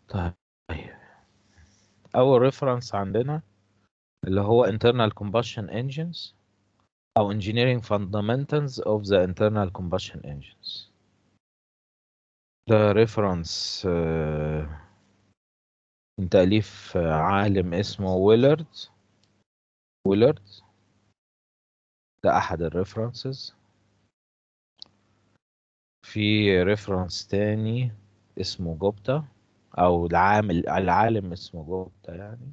طيب أول ريفرنس عندنا اللي هو internal combustion engines أو engineering fundamentals of the internal combustion engines ده ريفرنس من تأليف عالم اسمه ويلارد ويلارد ده أحد الريفرنسز في ريفرنس تاني اسمه جوبتا أو العامل العالم اسمه جوبتا يعني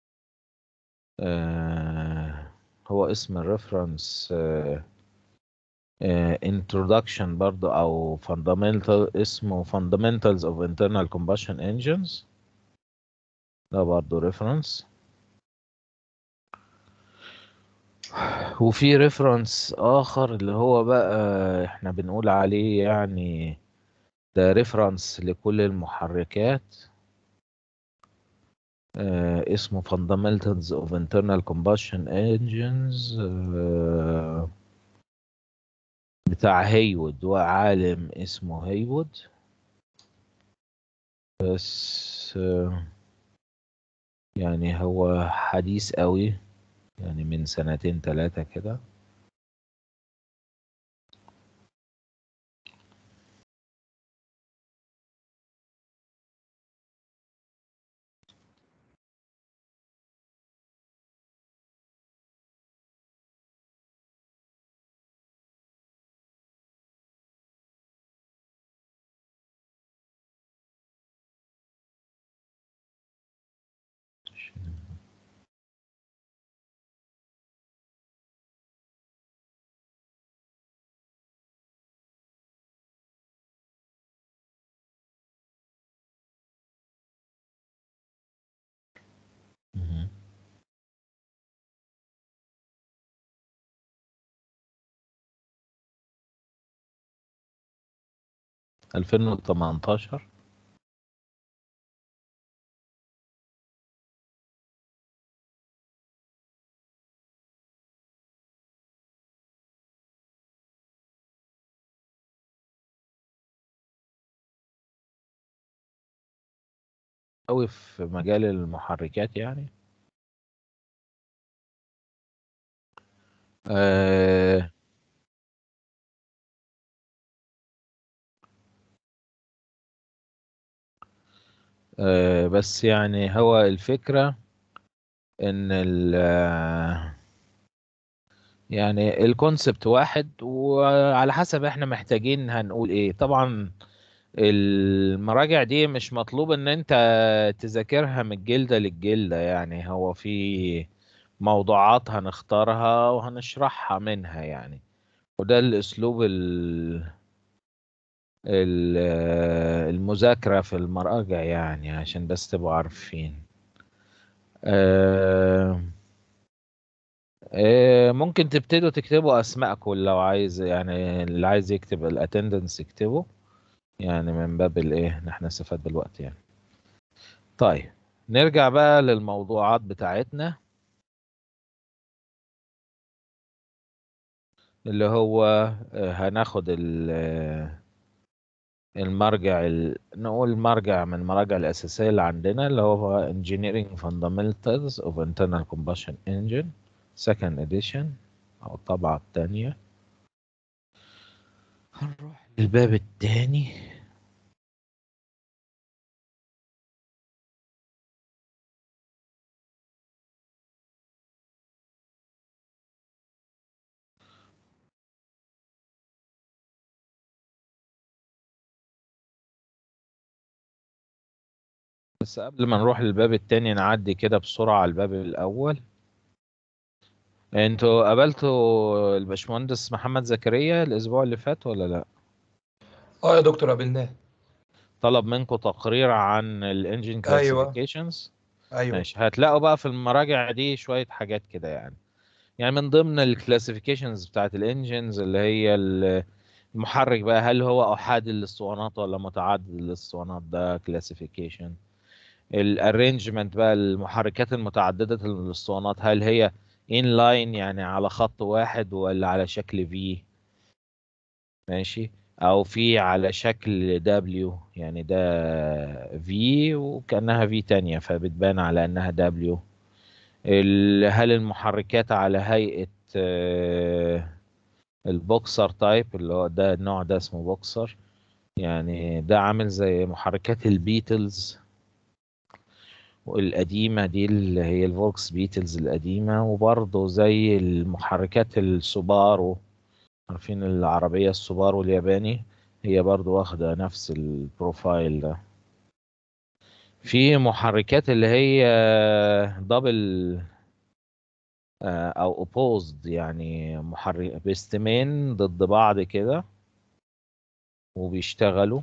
آه هو اسم الريفرنس آه آه introduction برضو أو fundamental اسمه fundamentals of internal combustion engines ده برضو ريفرنس وفي ريفرنس آخر اللي هو بقى احنا بنقول عليه يعني ده ريفرنس لكل المحركات آه اسمه Fundamentals of Internal Combustion Engines آه بتاع هيوود وعالم اسمه هيوود بس آه يعني هو حديث قوي يعني من سنتين ثلاثة كده مهم. ألفين وتمنتاشر أوي في مجال المحركات يعني آه آه بس يعني هو الفكرة إن ال يعني الكونسبت واحد وعلى حسب احنا محتاجين هنقول ايه طبعا المراجع دي مش مطلوب ان انت تذاكرها من الجلدة للجلدة يعني هو في موضوعات هنختارها وهنشرحها منها يعني وده الاسلوب ال ال- المذاكرة في المراجع يعني عشان بس تبقوا عارفين آه، آه، ممكن تبتدوا تكتبوا اسماءكم لو عايز يعني اللي عايز يكتب الاتندنس يكتبه يعني من باب الايه ان احنا نستفاد بالوقت يعني طيب نرجع بقى للموضوعات بتاعتنا اللي هو آه، هناخد ال- المرجع ال... نقول مرجع من المراجع الأساسية اللي عندنا اللي هو Engineering Fundamentals of Internal Combustion Engine Second Edition أو الطبعة الثانية هنروح للباب الثاني بس قبل ما نروح للباب التاني نعدي كده بسرعة على الباب الأول انتوا قابلتوا الباشمهندس محمد زكريا الأسبوع اللي فات ولا لأ؟ اه يا دكتور قابلناه طلب منكم تقرير عن الانجين ايوه كلاسيفيكيشنز ايوه ماشي هتلاقوا بقى في المراجع دي شوية حاجات كده يعني يعني من ضمن الكلاسيفيكيشنز بتاعت الانجينز اللي هي ال- المحرك بقى هل هو احادي الاسطوانات ولا متعدد الاسطوانات ده كلاسيفيكيشن الارينجمنت بقى المحركات المتعددة الاسطوانات هل هي ان لاين يعني على خط واحد ولا على شكل في ماشي او في على شكل دبليو يعني ده في وكأنها في تانية فبتبان على انها دبليو هل المحركات على هيئة آه، البوكسر تايب اللي هو ده النوع ده اسمه بوكسر يعني ده عامل زي محركات البيتلز القديمة دي اللي هي الفولكس بيتلز القديمة وبرضه زي المحركات السوبارو عارفين العربية السوبارو الياباني هي برضه واخدة نفس البروفايل ده في محركات اللي هي دبل او اوبوزد يعني محرك بيستمين ضد بعض كده وبيشتغلوا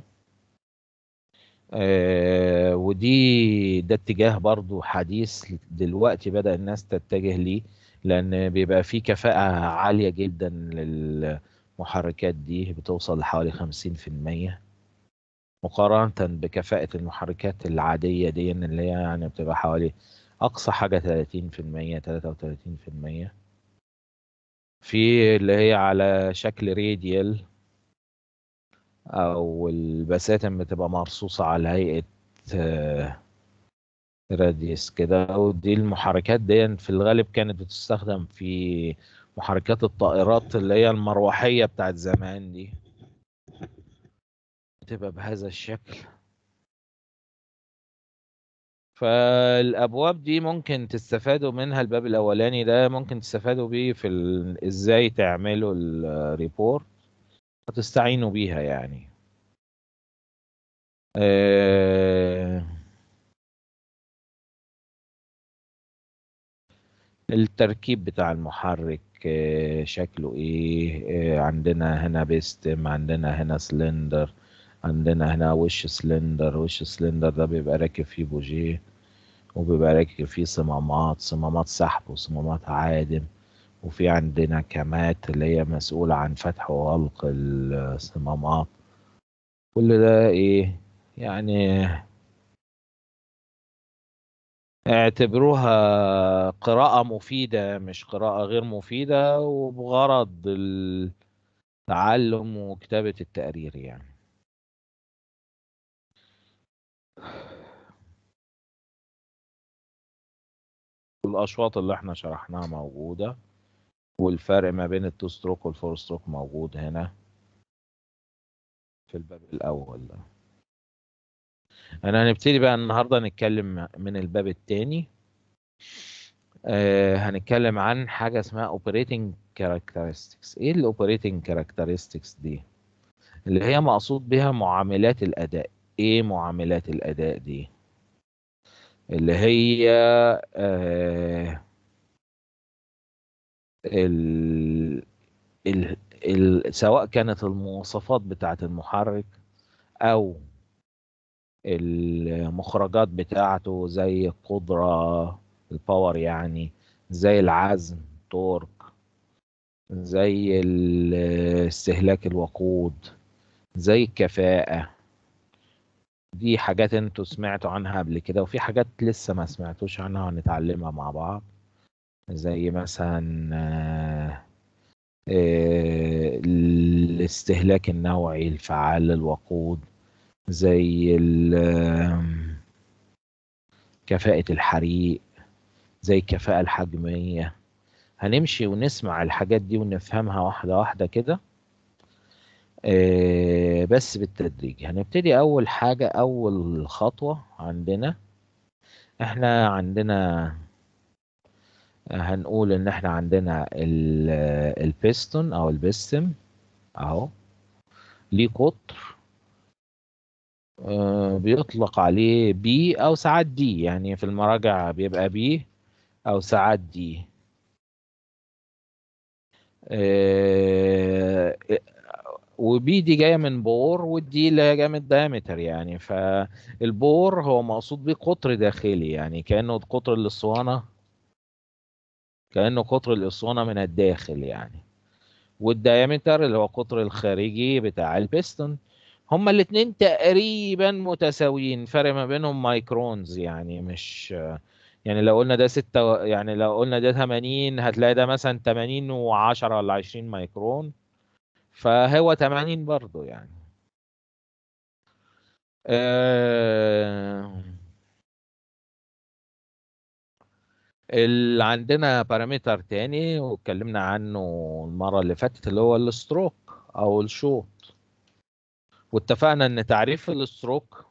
آه ودي ده اتجاه برضو حديث دلوقتي بدأ الناس تتجه ليه لأن بيبقى فيه كفاءة عالية جدا للمحركات دي بتوصل لحوالي خمسين في المية مقارنة بكفاءة المحركات العادية دي اللي هي يعني بتبقى حوالي أقصى حاجة تلاتين في المية تلاتة وتلاتين في المية في اللي هي على شكل راديال او البساتم بتبقى مرصوصة على هيئة آه، راديوس كده ودي المحركات دي في الغالب كانت بتستخدم في محركات الطائرات اللي هي المروحية بتاعت زمان دي بتبقى بهذا الشكل فالابواب دي ممكن تستفادوا منها الباب الاولاني ده ممكن تستفادوا بيه في ال... ازاي تعملوا الريبورت وتستعينوا بيها يعني آه، التركيب بتاع المحرك آه، شكله ايه آه، عندنا هنا بيستم عندنا هنا سلندر عندنا هنا وش سلندر وش سلندر ده بيبقى راكب فيه بوجيه وبيبقى راكب فيه صمامات صمامات سحب وصمامات عادم وفي عندنا كامات اللي هي مسؤولة عن فتح وغلق الصمامات كل ده ايه يعني اعتبروها قراءة مفيدة مش قراءة غير مفيدة وبغرض التعلم وكتابة التقرير يعني الأشواط اللي احنا شرحناها موجودة والفرق ما بين التو ستروك والفور ستروك موجود هنا في الباب الأول ده أنا هنبتدي بقى النهاردة نتكلم من الباب التاني آه هنتكلم عن حاجة اسمها operating characteristics ايه ال operating characteristics دي اللي هي مقصود بها معاملات الأداء ايه معاملات الأداء دي اللي هي آه ال ال ال سواء كانت المواصفات بتاعة المحرك أو المخرجات بتاعته زي القدرة الباور يعني زي العزم تورك زي ال- استهلاك الوقود زي الكفاءة دي حاجات انتوا سمعتوا عنها قبل كده وفي حاجات لسه ما سمعتوش عنها هنتعلمها مع بعض زي مثلا آه، آه، الاستهلاك النوعي الفعال للوقود زي ال- آم، كفاءة الحريق زي الكفاءة الحجمية هنمشي ونسمع الحاجات دي ونفهمها واحدة واحدة كده آه، بس بالتدريج هنبتدي أول حاجة أول خطوة عندنا احنا عندنا هنقول ان احنا عندنا ال- البيستون او البستم اهو ليه قطر آه، بيطلق عليه بي او ساعات دي يعني في المراجع بيبقى بي او ساعات دي آه، وبي دي جايه من بور والدي اللي هي جايه من الدايمتر يعني فالبور هو مقصود بيه قطر داخلي يعني كانه قطر الاسطوانه كانه قطر الاسطوانه من الداخل يعني والدايمتر اللي هو القطر الخارجي بتاع البيستون هما الاتنين تقريبا متساويين فرق ما بينهم مايكرونز يعني مش يعني لو قلنا ده ستة يعني لو قلنا ده 80 هتلاقي ده مثلا 80 و10 ولا 20 مايكرون فهو 80 برضو يعني آه، اللي عندنا بارامتر تاني واتكلمنا عنه المرة اللي فاتت اللي هو الستروك او الشوط واتفقنا ان تعريف الستروك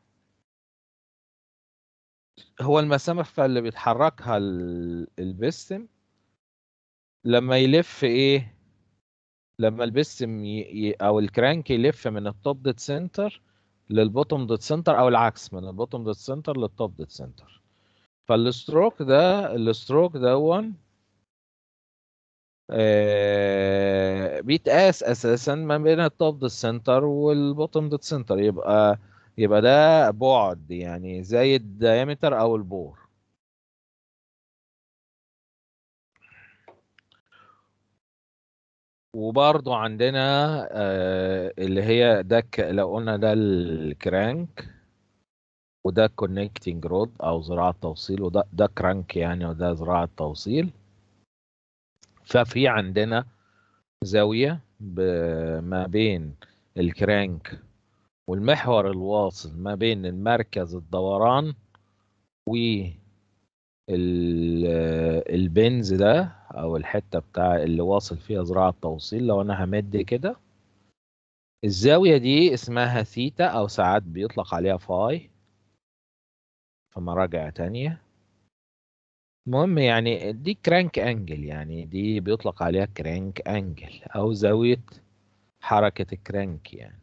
هو المسافة اللي بيتحركها ال- البستم لما يلف ايه لما البستم ي... ي... او الكرانك يلف من التوب ديت سنتر للبوتوم ديت سنتر او العكس من البوتوم ديت سنتر للتوب ديت سنتر فالستروك ده الستروك دون آه بيتقاس اساسا ما بين التوب ديت سنتر والبوتوم ديت سنتر يبقى يبقى ده بعد يعني زي الدايمتر او البور وبرضو عندنا آه اللي هي ده ك- لو قلنا ده الكرانك وده كونكتنج رود او زراعة توصيل وده ده كرانك يعني وده زراعة توصيل ففي عندنا زاوية ب- ما بين الكرانك والمحور الواصل ما بين المركز الدوران و ال- البنز ده او الحتة بتاع اللي واصل فيها زراعة توصيل لو انا همد كده الزاوية دي اسمها ثيتا او ساعات بيطلق عليها فاي في مراجع تانية المهم يعني دي كرانك انجل يعني دي بيطلق عليها كرانك انجل او زاوية حركة الكرانك يعني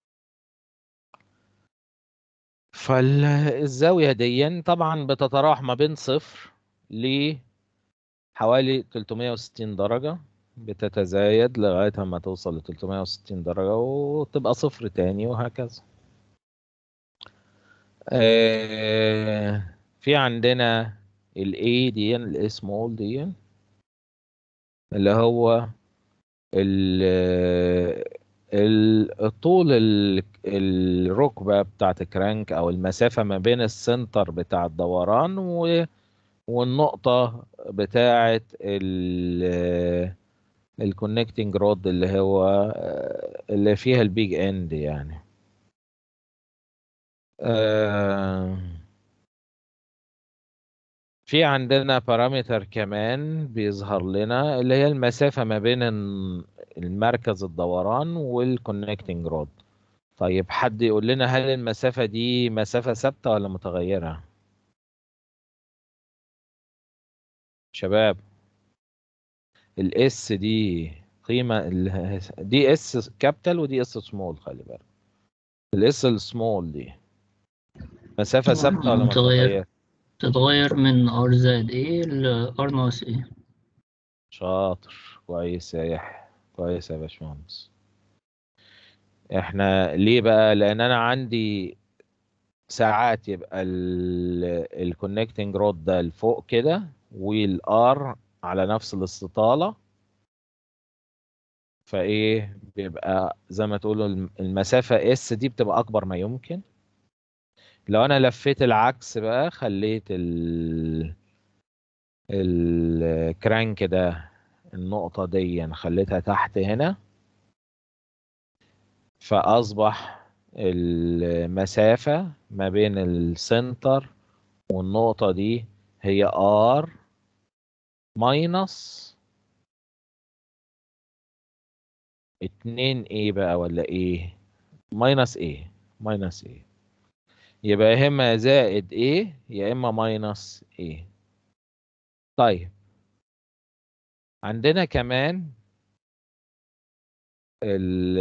فالزاوية دي طبعا بتتراوح ما بين صفر ل حوالي 360 درجة بتتزايد لغاية ما توصل ل 360 درجة وتبقى صفر تاني وهكذا آه، في عندنا ال A دي ال A small دي اللي هو ال ال- طول ال- الركبة بتاعت الكرانك أو المسافة ما بين السنتر بتاع الدوران و- والنقطة بتاعت ال الكونكتنج رود اللي هو آه، اللي فيها البيج اند يعني آه، في عندنا بارامتر كمان بيظهر لنا اللي هي المسافة ما بين ال- المركز الدوران والكونكتنج رود طيب حد يقول لنا هل المسافة دي مسافة ثابتة ولا متغيرة شباب الاس دي قيمة ال- دي اس كابيتال ودي اس سمول خلي بالك الاس السمول دي مسافة ثابتة ولا متغير متغيرة تتغير من ار زائد ايه ل ار ناقص ايه شاطر كويس يا يحيى كويس يا باشمهندس احنا ليه بقى لان انا عندي ساعات يبقى الكونكتنج رود ده لفوق كده والار على نفس الاستطالة فايه بيبقى زي ما تقولوا الم- المسافة اس دي بتبقى اكبر ما يمكن لو انا لفيت العكس بقى خليت ال الكرانك ده النقطة دي خليتها تحت هنا فأصبح المسافة ما بين السنتر والنقطة دي هي R ماينس اتنين ايه بقى ولا ايه ماينس ايه ماينس ايه يبقى يا اما زائد ايه يا اما ماينس ايه طيب عندنا كمان ال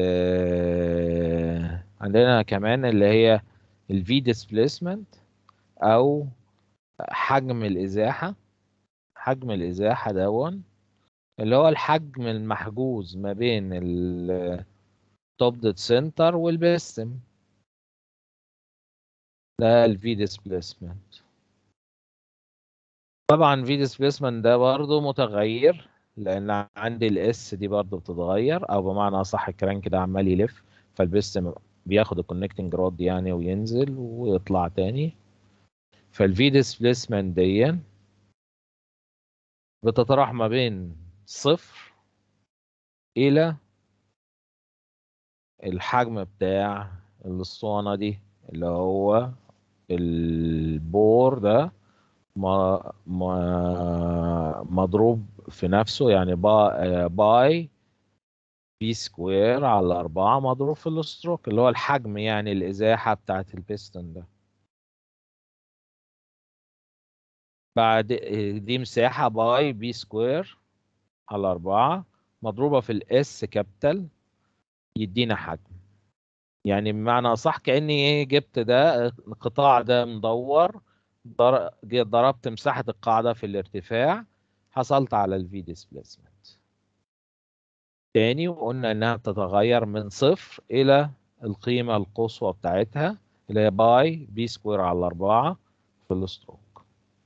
عندنا كمان اللي هي ال V displacement أو حجم الإزاحة حجم الإزاحة دون اللي هو الحجم المحجوز ما بين ال top dead center والبستم ده ال V displacement طبعا V displacement ده برضه متغير لأن عندي ال S دي برضه بتتغير أو بمعنى أصح الكرانك ده عمال يلف فالبستم بياخد الكونكتنج رود يعني وينزل ويطلع تاني فالفي ديسبليسمنت دي بتتراوح ما بين صفر إلى الحجم بتاع الاسطوانة دي اللي هو البور ده ما ما مضروب في نفسه يعني با باي بي سكوير على أربعة مضروب في الستروك اللي هو الحجم يعني الإزاحة بتاعت البيستون ده بعد دي مساحة باي بي سكوير على أربعة مضروبة في الإس كابيتال يدينا حجم يعني بمعنى أصح كأني إيه جبت ده القطاع ده مدور ضر- جي- ضربت مساحة القاعدة في الارتفاع حصلت على الفي ديسبيسمنت تاني وقلنا إنها بتتغير من صفر إلى القيمة القصوى بتاعتها اللي هي باي بي سكوير على أربعة في الستروك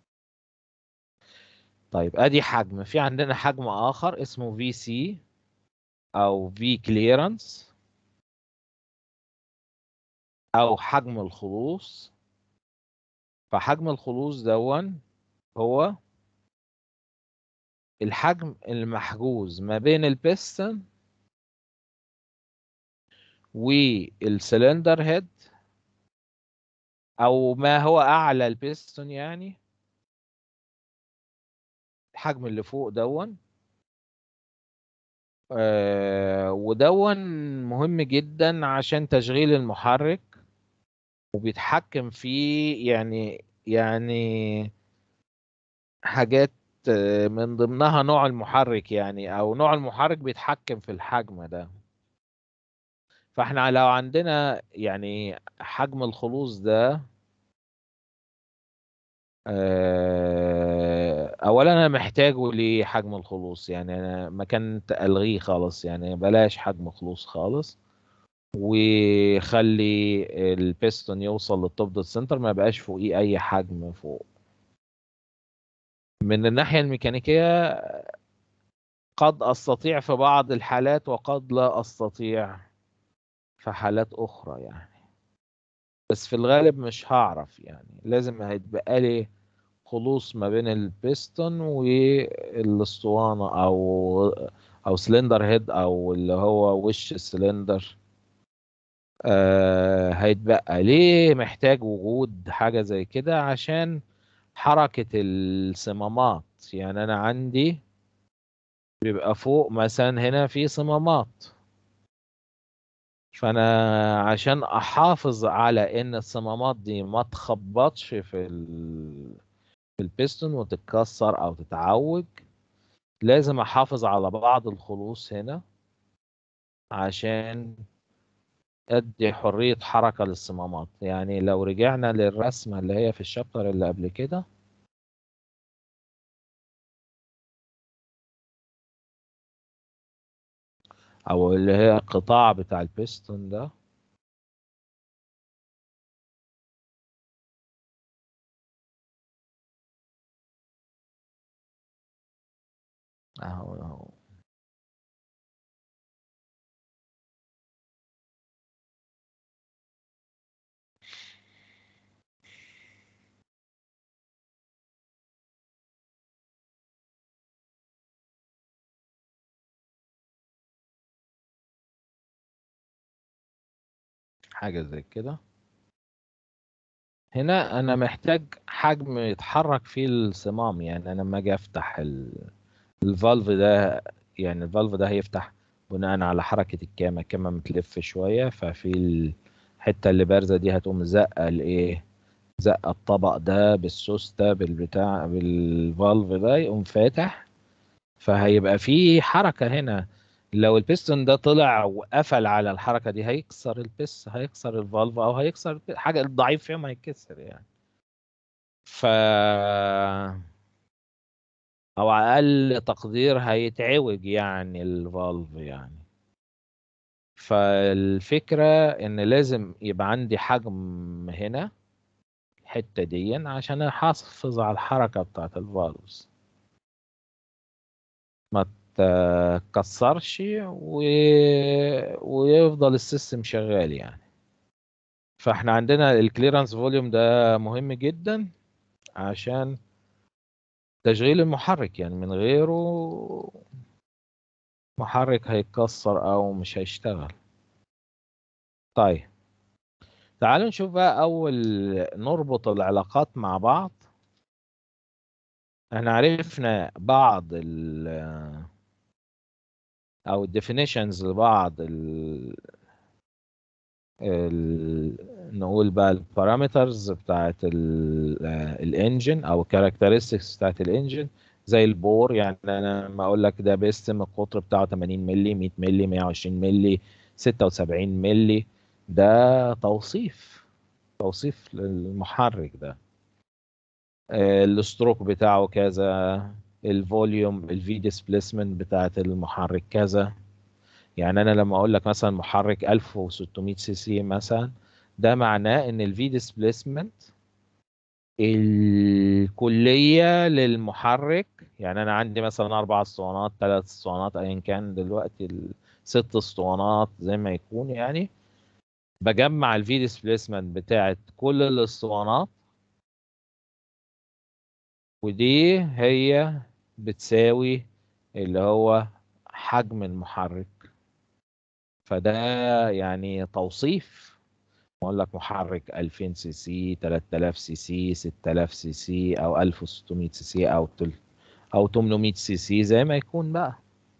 طيب ادي حجم في عندنا حجم اخر اسمه في سي او في كليرنس او حجم الخلوص فحجم الخلوص دون هو الحجم المحجوز ما بين البيستون والسلندر هيد او ما هو اعلى البيستون يعني الحجم اللي فوق دون آه ودون مهم جدا عشان تشغيل المحرك وبيتحكم فيه يعني يعني حاجات آه، من ضمنها نوع المحرك يعني او نوع المحرك بيتحكم في الحجم ده فاحنا لو عندنا يعني حجم الخلوص ده آه، اولا انا محتاجه لحجم الخلوص يعني انا مكان الغيه خالص يعني بلاش حجم خلوص خالص وخلي البيستون يوصل للتوب دوت سنتر ما يبقاش فوقيه اي حجم فوق من الناحية الميكانيكية قد استطيع في بعض الحالات وقد لا استطيع في حالات اخرى يعني بس في الغالب مش هعرف يعني لازم هيتبقى لي خلوص ما بين البيستون والاسطوانة او او سلندر هيد او اللي هو وش السلندر آه هيتبقى ليه محتاج وجود حاجة زي كده عشان حركة الصمامات يعني انا عندي بيبقى فوق مثلا هنا في صمامات فانا عشان احافظ على ان الصمامات دي ما تخبطش في ال... في البيستون وتتكسر او تتعوج لازم احافظ على بعض الخلوص هنا عشان ادي حرية حركة للصمامات يعني لو رجعنا للرسمة اللي هي في الشابتر اللي قبل كده او اللي هي القطاع بتاع البيستون ده اهو اهو حاجة زي كده هنا انا محتاج حجم يتحرك فيه الصمام يعني انا لما اجي افتح ال- الفالف ده يعني الفالف ده هيفتح بناء على حركة الكامة الكامة متلف شوية ففي الحتة اللي بارزة دي هتقوم زقة الايه زقة الطبق ده بالسوس ده بالبتاع بالفالف ده يقوم فاتح فهيبقى في حركة هنا لو البيستون ده طلع وقفل على الحركة دي هيكسر البس هيكسر الفالف او هيكسر الب- حاجة الضعيف فيهم هيتكسر يعني ف او على اقل تقدير هيتعوج يعني الفالف يعني فالفكرة ان لازم يبقى عندي حجم هنا الحتة دي عشان احافظ على الحركة بتاعت الفالفز ما تكسرش و... ويفضل السيستم شغال يعني فاحنا عندنا الكليرنس فوليوم ده مهم جدا عشان تشغيل المحرك يعني من غيره محرك هيتكسر او مش هيشتغل طيب تعالوا نشوف بقى اول نربط العلاقات مع بعض احنا عرفنا بعض ال او الديفينيشنز لبعض ال ال نقول بقى البارامترز بتاعت الانجن او الكاركترستكس بتاعت الانجن زي البور يعني انا لما اقول لك ده بيستم القطر بتاعه 80 مللي 100 مللي 120 مللي 76 مللي ده توصيف توصيف للمحرك ده آه، الستروك بتاعه كذا الفوليوم الفي ديسبليسمنت بتاعت المحرك كذا يعني انا لما اقول لك مثلا محرك 1600 سي سي مثلا ده معناه ان الفي ديسبليسمنت الكليه للمحرك يعني انا عندي مثلا اربع اسطوانات ثلاث اسطوانات ايا كان دلوقتي ست اسطوانات زي ما يكون يعني بجمع الفي ديسبليسمنت بتاعت كل الاسطوانات ودي هي بتساوي اللي هو حجم المحرك فده يعني توصيف اقول لك محرك 2000 سي سي 3000 سي سي 6000 سي سي او 1600 سي سي او تل او 800 سي سي زي ما يكون بقى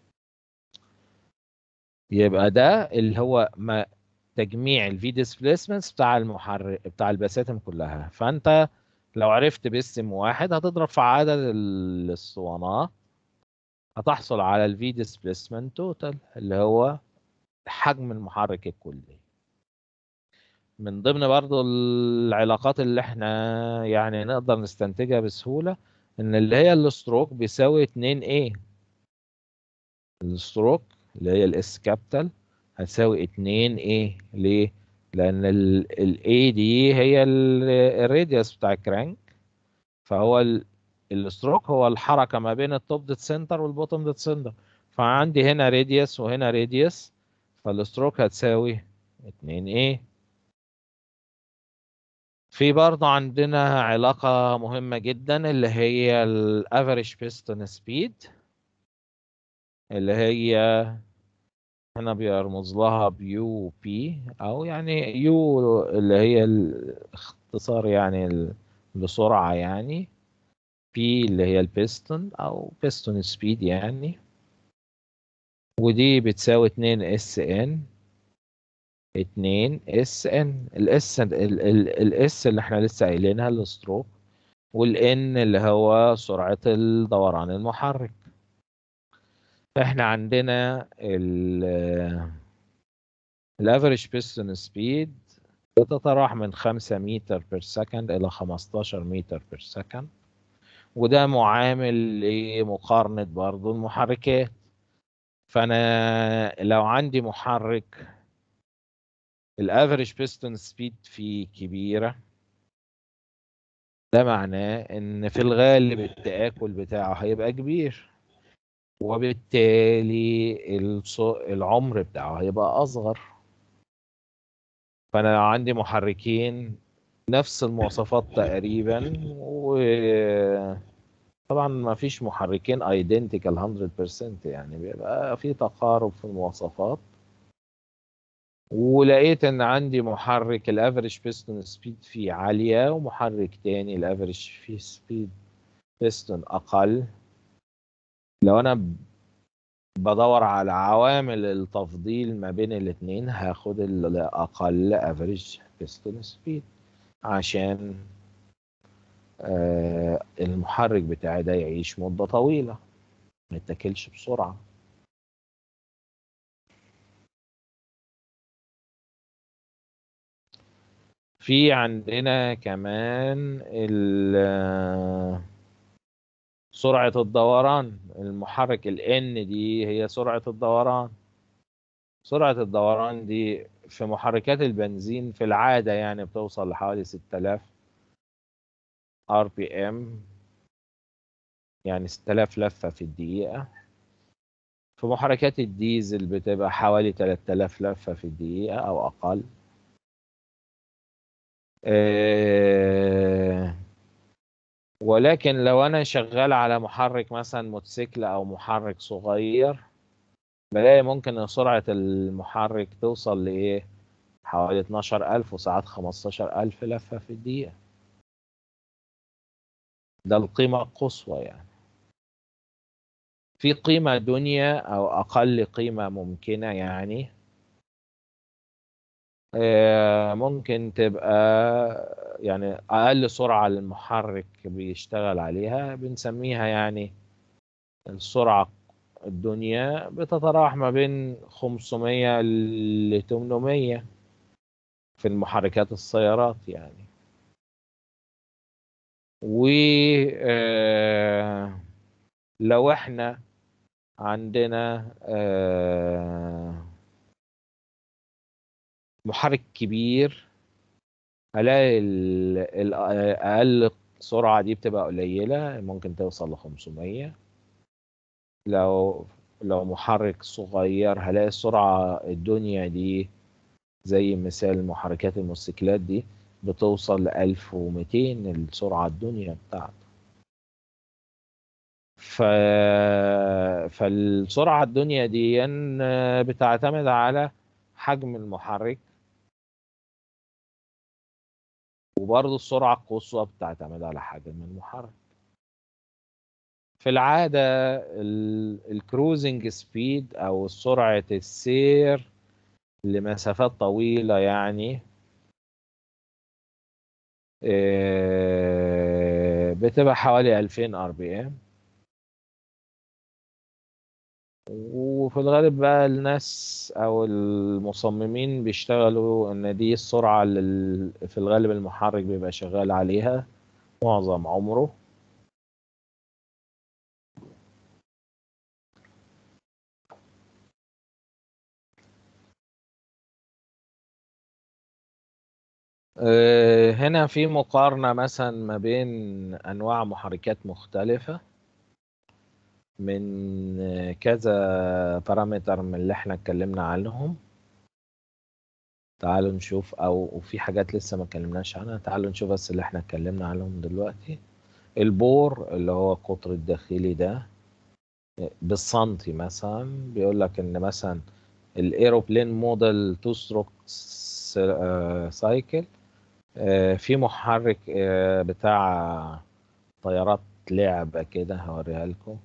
يبقى ده اللي هو ما تجميع الفي ديسبليسمنتس بتاع المحرك بتاع البساتم كلها فانت لو عرفت باسم واحد هتضرب في عدد الاسطوانات هتحصل على الفي ديسبليسمنت توتال اللي هو حجم المحرك الكلي من ضمن برضو العلاقات اللي احنا يعني نقدر نستنتجها بسهولة ان اللي هي الستروك بيساوي 2 a الستروك اللي هي الاس كابيتال هتساوي 2 a ليه؟ لان ال A دي هي الراديوس بتاع الكرانك فهو الستروك هو الحركة ما بين التوب ديت سنتر والبوتوم ديت سنتر فعندي هنا راديوس وهنا راديوس فالستروك هتساوي 2 a في برضه عندنا علاقة مهمة جدا اللي هي الافريج بيستون سبيد اللي هي هنا بيرمز لها بيو بي او يعني يو اللي هي الاختصار يعني لسرعة يعني بي اللي هي البيستون او بيستون سبيد يعني ودي بتساوي 2 اس ان 2 اس ان الاس الاس اللي احنا لسه قايلينها الستروك والان اللي هو سرعة الدوران المحرك فاحنا عندنا ال الافريج بيستون سبيد بتتراوح من 5 متر بير سكند الى 15 متر بير سكند وده معامل لمقارنة برضو المحركات فانا لو عندي محرك الافريج بيستون سبيد فيه كبيرة ده معناه ان في الغالب التآكل بتاعه هيبقى كبير وبالتالي العمر بتاعه هيبقى اصغر فانا لو عندي محركين نفس المواصفات تقريبا و طبعا ما فيش محركين ايدنتيكال 100% يعني بيبقى في تقارب في المواصفات ولقيت ان عندي محرك الافريج بيستون سبيد فيه عالية ومحرك تاني الافريج فيه سبيد بيستون اقل لو انا بدور على عوامل التفضيل ما بين الاتنين هاخد الاقل افريج بيستون سبيد عشان آه المحرك بتاعي ده يعيش مدة طويلة ما يتاكلش بسرعة في عندنا كمان سرعة الدوران المحرك ال N دي هي سرعة الدوران سرعة الدوران دي في محركات البنزين في العادة يعني بتوصل لحوالي 6000 ار بي ام يعني 6000 لفة في الدقيقة في محركات الديزل بتبقى حوالي 3000 لفة في الدقيقة أو أقل أه ولكن لو أنا شغال على محرك مثلا موتوسيكل أو محرك صغير بلاقي ممكن سرعة المحرك توصل لإيه حوالي 12000 وساعات 15000 لفة في الدقيقة ده القيمة القصوى يعني في قيمة دنيا أو أقل قيمة ممكنة يعني آه، ممكن تبقى يعني أقل سرعة للمحرك بيشتغل عليها بنسميها يعني السرعة الدنيا بتتراوح ما بين 500 ل 800 في المحركات السيارات يعني و آه، لو احنا عندنا آه، محرك كبير هلاقي ال- ال- اقل سرعة دي بتبقى قليلة ممكن توصل ل 500 لو لو محرك صغير هلاقي السرعة الدنيا دي زي مثال محركات الموتوسيكلات دي بتوصل ل 1200 السرعة الدنيا بتاعته ف... فالسرعة الدنيا دي بتعتمد على حجم المحرك وبرضه السرعة القصوى بتعتمد على حجم المحرك في العادة الكروزنج سبيد أو سرعة السير لمسافات طويلة يعني آه، بتبقى حوالي 2000 ار بي ام وفي الغالب بقى الناس او المصممين بيشتغلوا ان دي السرعة اللي في الغالب المحرك بيبقى شغال عليها معظم عمره آه، هنا في مقارنة مثلا ما بين أنواع محركات مختلفة من كذا بارامتر من اللي احنا اتكلمنا عنهم تعالوا نشوف او في حاجات لسه ما اتكلمناش عنها تعالوا نشوف بس اللي احنا اتكلمنا عنهم دلوقتي البور اللي هو القطر الداخلي ده بالسنتي مثلا بيقول لك ان مثلا الايروبلين موديل 2 ستروك سايكل في محرك آه، بتاع طيارات لعبة كده هوريها لكم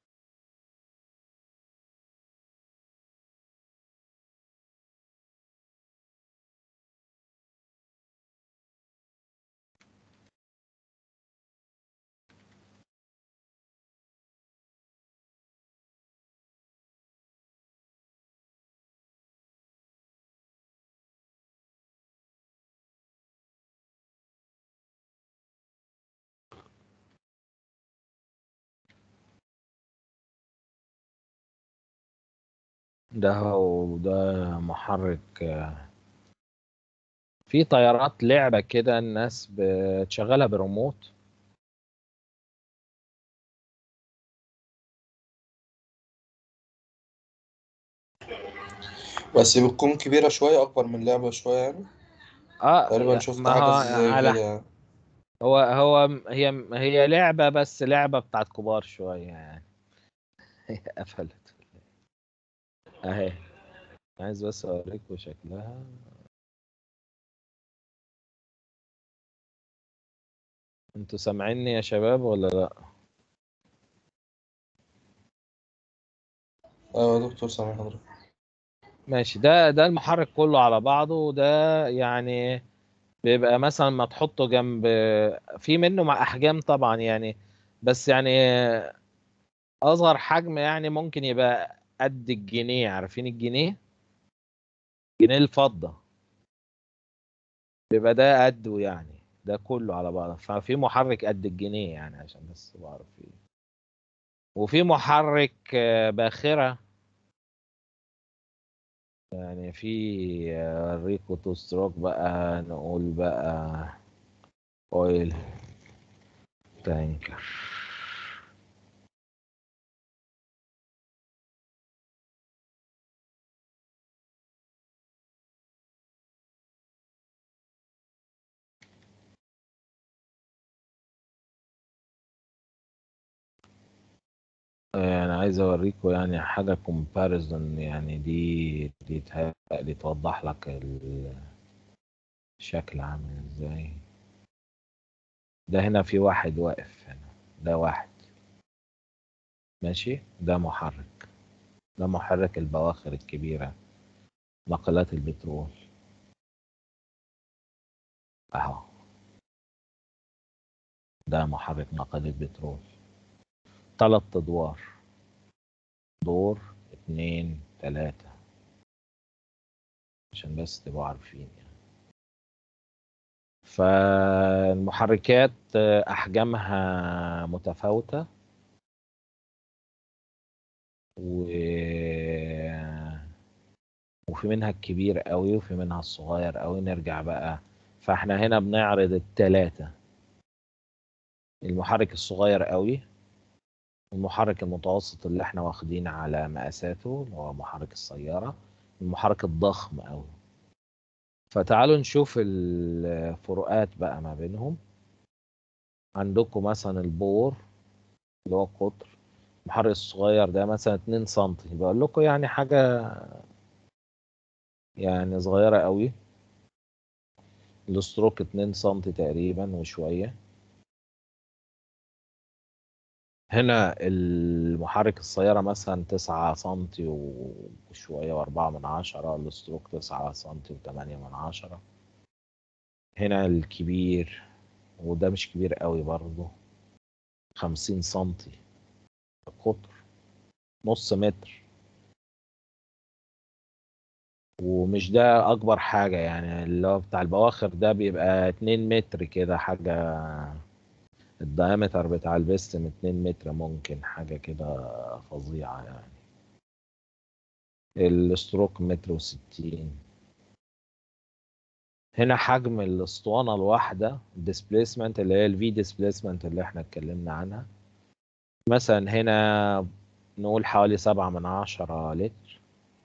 ده هو ده محرك آه، في طيارات لعبة كده الناس بتشغلها بريموت بس بتكون كبيرة شوية أكبر من لعبة شوية يعني اه تقريبا شفت ما حاجة هو زي على كده يعني هو هو هي هي لعبة بس لعبة بتاعت كبار شوية يعني قفلت اهي عايز بس اوريكم شكلها انتوا سامعيني يا شباب ولا لا أيوة يا دكتور سامح حضرتك ماشي ده ده المحرك كله على بعضه ده يعني بيبقى مثلا ما تحطه جنب في منه مع احجام طبعا يعني بس يعني اصغر حجم يعني ممكن يبقى قد الجنيه عارفين الجنيه جنيه الفضة بيبقى ده قده يعني ده كله على بعضه ففي محرك قد الجنيه يعني عشان بس بعرف فيه وفي محرك آه، باخرة يعني في آه، ريكو تو ستروك بقى نقول بقى اويل تانكر آه، انا عايز اوريكم يعني حاجة كومباريزون يعني دي دي تهيألي توضح لك ال- شكل عامل ازاي ده هنا في واحد واقف هنا ده واحد ماشي ده محرك ده محرك البواخر الكبيرة ناقلات البترول اهو ده محرك ناقلة بترول تلات ادوار دور اتنين تلاتة عشان بس تبقوا عارفين يعني فالمحركات احجامها متفاوتة و وفي منها الكبير قوي وفي منها الصغير قوي نرجع بقى فاحنا هنا بنعرض التلاتة المحرك الصغير قوي المحرك المتوسط اللي احنا واخدين على مقاساته اللي هو محرك السيارة المحرك الضخم قوي فتعالوا نشوف الفروقات بقى ما بينهم عندكم مثلا البور اللي هو القطر المحرك الصغير ده مثلا 2 سم بقول لكم يعني حاجة يعني صغيرة قوي الستروك 2 سم تقريبا وشوية هنا المحرك السيارة مثلا 9 سم وشوية وأربعة من عشرة الستروك 9 سم وتمانية من عشرة هنا الكبير وده مش كبير قوي برضه 50 سم القطر نص متر ومش ده اكبر حاجة يعني اللي هو بتاع البواخر ده بيبقى 2 متر كده حاجة الدايمتر بتاع البستم 2 متر ممكن حاجة كده فظيعة يعني الستروك متر وستين هنا حجم الاسطوانة الواحدة displacement اللي هي الفي displacement اللي احنا اتكلمنا عنها مثلا هنا نقول حوالي سبعة من عشرة لتر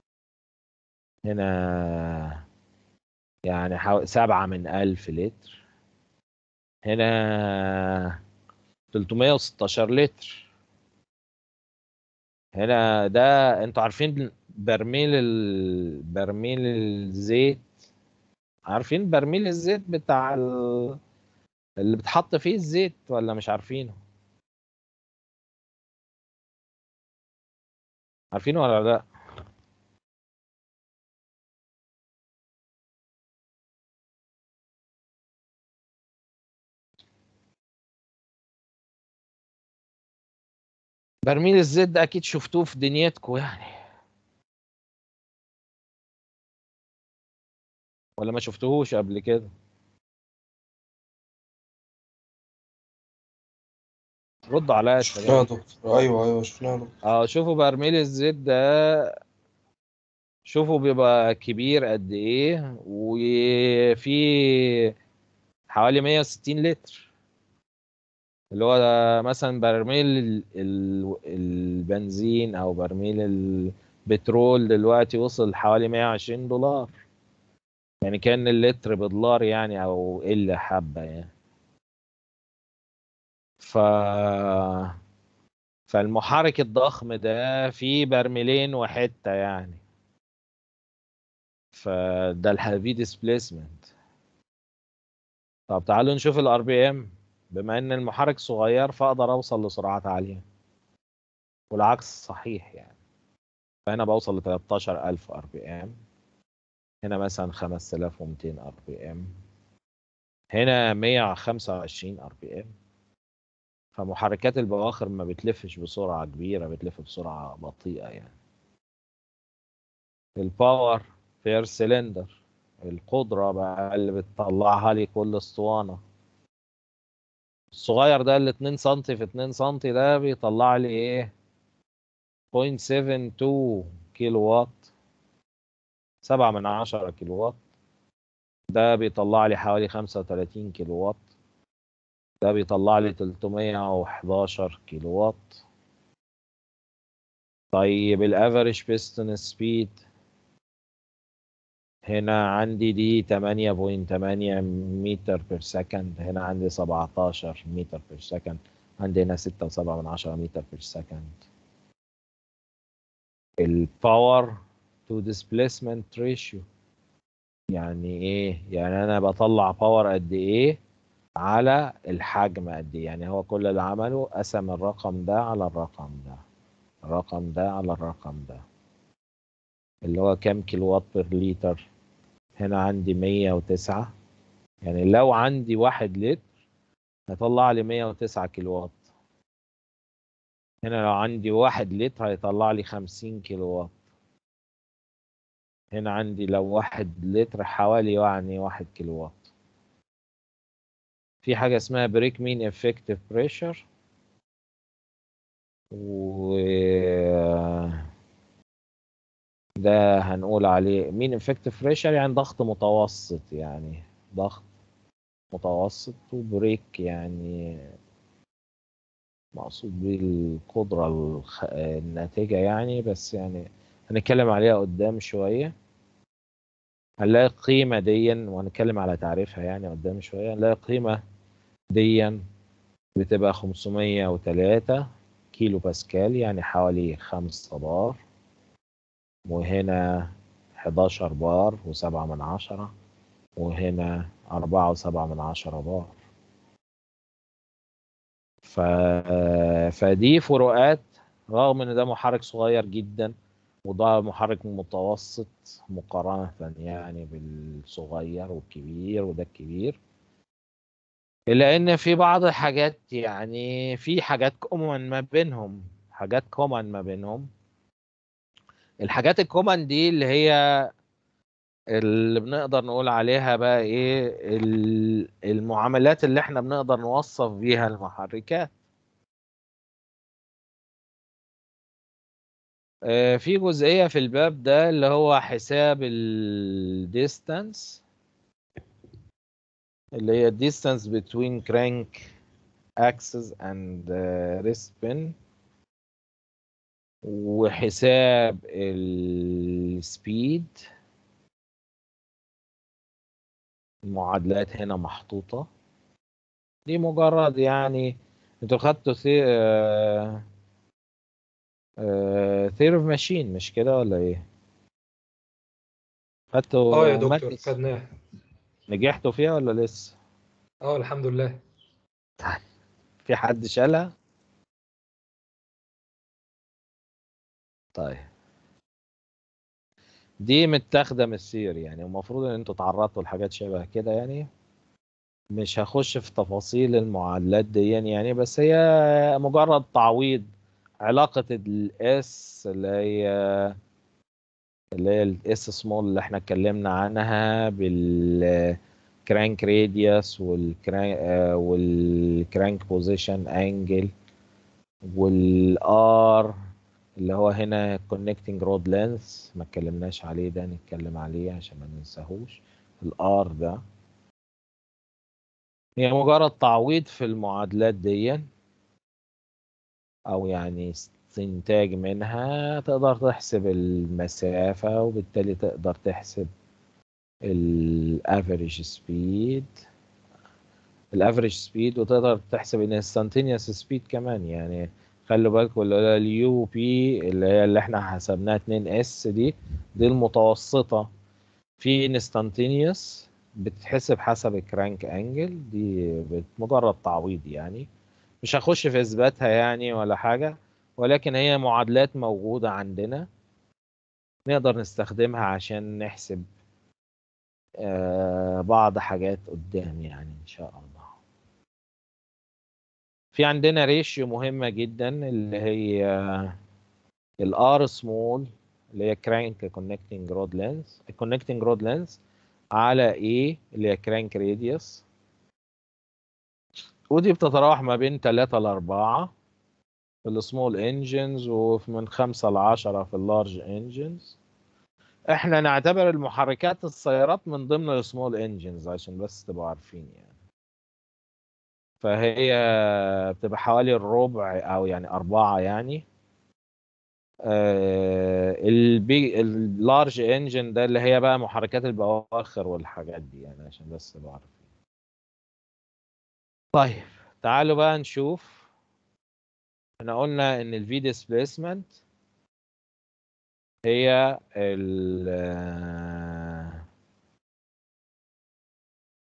هنا يعني حوالي سبعة من ألف لتر هنا 316 لتر هنا ده انتوا عارفين برميل ال... برميل الزيت عارفين برميل الزيت بتاع ال... اللي بتحط فيه الزيت ولا مش عارفينه عارفينه ولا لا برميل الزيت ده اكيد شفتوه في دنيتكم يعني ولا ما شفتوهوش قبل كده ردوا عليا يا شفناها يا شباب دكتور ايوه ايوه شفناها يا دكتور اه شوفوا برميل الزيت ده شوفوا بيبقى كبير قد ايه وفي حوالي 160 لتر اللي هو ده مثلا برميل ال- ال- البنزين او برميل البترول دلوقتي وصل حوالي 120 دولار يعني كان اللتر بدولار يعني او الا حبة يعني ف فالمحرك الضخم ده فيه برميلين وحتة يعني فده الهافي ديسبيسمنت طب تعالوا نشوف الار بي ام بما ان المحرك صغير فاقدر اوصل لسرعات عالية والعكس صحيح يعني فهنا بوصل ل 13000 ار بي ام هنا مثلا 5200 ار بي ام هنا 125 ار بي ام فمحركات البواخر ما بتلفش بسرعة كبيرة بتلف بسرعة بطيئة يعني الباور بير سلندر القدرة بقى اللي بتطلعها لي كل اسطوانة الصغير ده اللي 2 سم في 2 سم ده بيطلع لي ايه 0.72 كيلو وات 7 من 10 كيلو وات ده بيطلع لي حوالي 35 كيلو وات ده بيطلع لي 311 كيلو وات طيب الافريج بيستون سبيد هنا عندي دي 8.8 متر بير سكند هنا عندي 17 متر بير سكند عندي هنا 6.7 من 10 متر بير سكند الباور تو displacement ratio يعني ايه يعني انا بطلع باور قد ايه على الحجم قد ايه يعني هو كل اللي عمله قسم الرقم ده على الرقم ده الرقم ده على الرقم ده اللي هو كام كيلو وات بير لتر هنا عندي 109 يعني لو عندي واحد لتر هيطلع لي 109 كيلو وات هنا لو عندي واحد لتر هيطلع لي 50 كيلو وات هنا عندي لو واحد لتر حوالي يعني واحد كيلو وات في حاجة اسمها بريك مين افكتيف بريشر و ده هنقول عليه مين افكتيف بريشر يعني ضغط متوسط يعني ضغط متوسط وبريك يعني مقصود بيه القدرة الخ... الناتجة يعني بس يعني هنتكلم عليها قدام شوية هنلاقي القيمة ديا وهنتكلم على تعريفها يعني قدام شوية هنلاقي القيمة ديا بتبقى 503 كيلو باسكال يعني حوالي خمسة بار وهنا 11 بار وسبعة من عشرة وهنا أربعة وسبعة من عشرة بار ف... فدي فروقات رغم ان ده محرك صغير جدا وده محرك متوسط مقارنة يعني بالصغير والكبير وده الكبير إلا إن في بعض الحاجات يعني في حاجات كومن ما بينهم حاجات كومن ما بينهم الحاجات الكومن دي اللي هي اللي بنقدر نقول عليها بقى ايه ال- المعاملات اللي احنا بنقدر نوصف بيها المحركات آه، في جزئية في الباب ده اللي هو حساب الديستانس اللي هي distance between crank axis and uh, wrist pin وحساب السبيد المعادلات هنا محطوطة دي مجرد يعني انتوا خدتوا ثي... آه... آه... ثير اوف ماشين مش كده ولا ايه؟ خدتوا اه يا دكتور ماجنس خدناه نجحتوا فيها ولا لسه؟ اه الحمد لله في حد شالها؟ طيب دي متاخدة من السير يعني المفروض ان انتوا تعرضتوا لحاجات شبه كده يعني مش هخش في تفاصيل المعادلات دي يعني بس هي مجرد تعويض علاقة الاس اللي هي اللي هي الاس سمول اللي احنا اتكلمنا عنها بالكرانك راديوس والكرانك والكرانك بوزيشن انجل والار اللي هو هنا connecting رود لينث ما اتكلمناش عليه ده نتكلم عليه عشان ما ننساهوش الار ده هي مجرد تعويض في المعادلات دي او يعني استنتاج منها تقدر تحسب المسافة وبالتالي تقدر تحسب الافريج سبيد الافريج سبيد وتقدر تحسب الانستانتينيوس سبيد كمان يعني خلوا بالكم اليو بي اللي هي اللي احنا حسبناها 2 اس دي دي المتوسطة في انستانتينيوس بتتحسب حسب الكرانك انجل دي مجرد تعويض يعني مش هخش في اثباتها يعني ولا حاجة ولكن هي معادلات موجودة عندنا نقدر نستخدمها عشان نحسب آه بعض حاجات قدام يعني ان شاء الله في عندنا ريشيو مهمة جدا اللي هي الار سمول اللي هي كرانك كونكتنج رود لينث الكونكتنج رود لينث على ايه اللي هي كرانك راديوس ودي بتتراوح ما بين 3 ل 4 في السمول انجنز ومن 5 ل 10 في اللارج انجنز احنا نعتبر المحركات السيارات من ضمن السمول انجنز عشان بس تبقوا عارفين يعني فهي بتبقى حوالي الربع او يعني أربعة يعني آه البي اللارج انجن ده اللي هي بقى محركات البواخر والحاجات دي يعني عشان بس تبقوا عارفين طيب تعالوا بقى نشوف احنا قلنا ان الفي ديسبيسمنت هي ال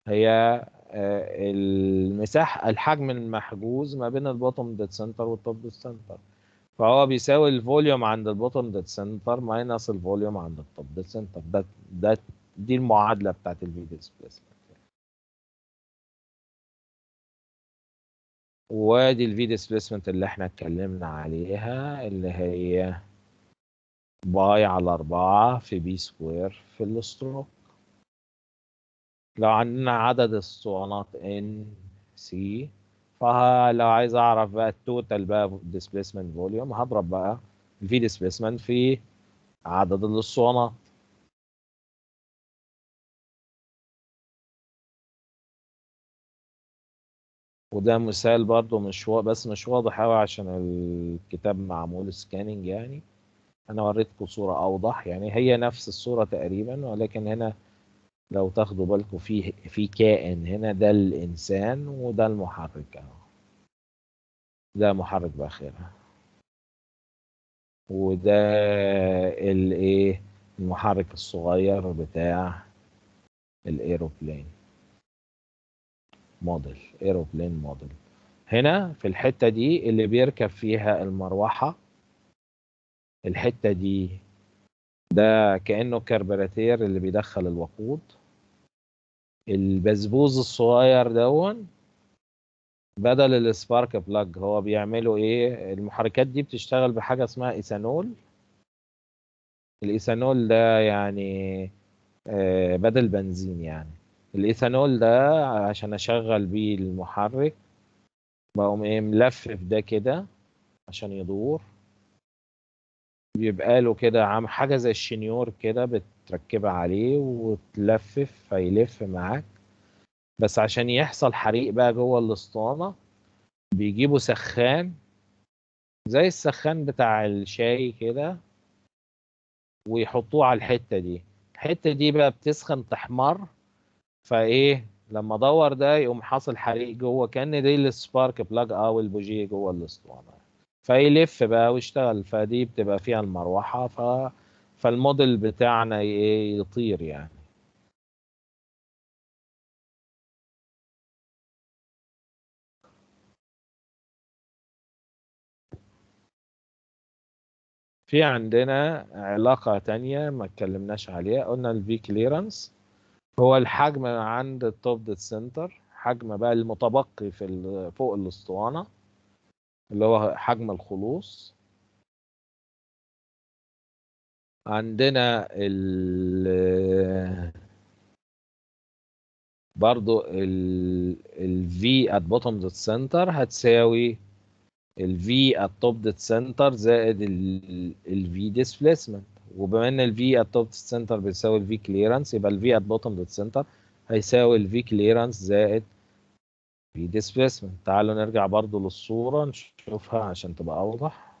هي آه، المساحة الحجم المحجوز ما بين البوتوم ديد سنتر والتوب ديد سنتر فهو بيساوي الفوليوم عند البوتوم ديد سنتر ماينس الفوليوم عند التوب ديد سنتر ده ده دي المعادلة بتاعت الفي ديسبيسمنت وادي الفي ديسبيسمنت اللي احنا اتكلمنا عليها اللي هي باي على أربعة في بي سكوير في الستروك لو عندنا عدد الاسطوانات ان سي فلو عايز اعرف بقى التوتال بقى ديسبيسمنت فوليوم هضرب بقى الفي ديسبيسمنت في عدد الاسطوانات وده مثال برضو مش وا... بس مش واضح قوي عشان الكتاب معمول سكاننج يعني انا وريتكم صورة اوضح يعني هي نفس الصورة تقريبا ولكن هنا لو تاخدوا بالكم في في كائن هنا ده الانسان وده المحرك اهو ده محرك باخرة وده الايه المحرك الصغير بتاع الايروبلين موديل ايروبلين موديل هنا في الحتة دي اللي بيركب فيها المروحة الحتة دي ده كأنه كربراتير اللي بيدخل الوقود البسبوز الصغير دون بدل السبارك بلاج هو بيعملوا ايه المحركات دي بتشتغل بحاجة اسمها ايثانول الايثانول ده يعني آه، بدل بنزين يعني الايثانول ده عشان اشغل بيه المحرك بقوم ايه ملفف ده كده عشان يدور بيبقى له كده عم حاجه زي الشنيور كده بتركبها عليه وتلفف فيلف معاك بس عشان يحصل حريق بقى جوه الاسطوانه بيجيبوا سخان زي السخان بتاع الشاي كده ويحطوه على الحته دي الحته دي بقى بتسخن تحمر فايه لما دور ده يقوم حاصل حريق جوه كان دي السبارك بلاج او البوجيه جوه الاسطوانه فيلف بقى ويشتغل فدي بتبقى فيها المروحه ف فالموديل بتاعنا ايه يطير يعني في عندنا علاقة تانية ما اتكلمناش عليها قلنا الفي كليرنس هو الحجم عند التوب ديد سنتر حجم بقى المتبقي في ال- فوق الاسطوانة اللي هو حجم الخلوص عندنا ال برضو ال ال V at bottom dead center هتساوي ال V at top dead center زائد ال ال V displacement وبما ان ال V at top dead center بيساوي ال V clearance يبقى ال V at bottom dead center هيساوي ال V clearance زائد V displacement تعالوا نرجع برضو للصورة نشوفها عشان تبقى أوضح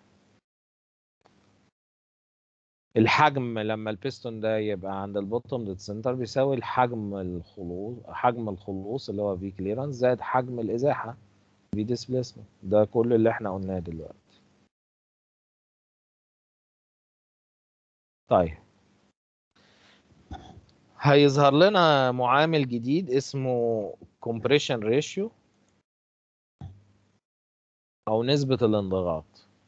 الحجم لما البيستون ده يبقى عند البوتوم ديد سنتر بيساوي الحجم الخلوص حجم الخلوص اللي هو في كليرنس زائد حجم الازاحه في ديسبيسمنت ده كل اللي احنا قلناه دلوقتي طيب هيظهر لنا معامل جديد اسمه compression ratio او نسبة الانضغاط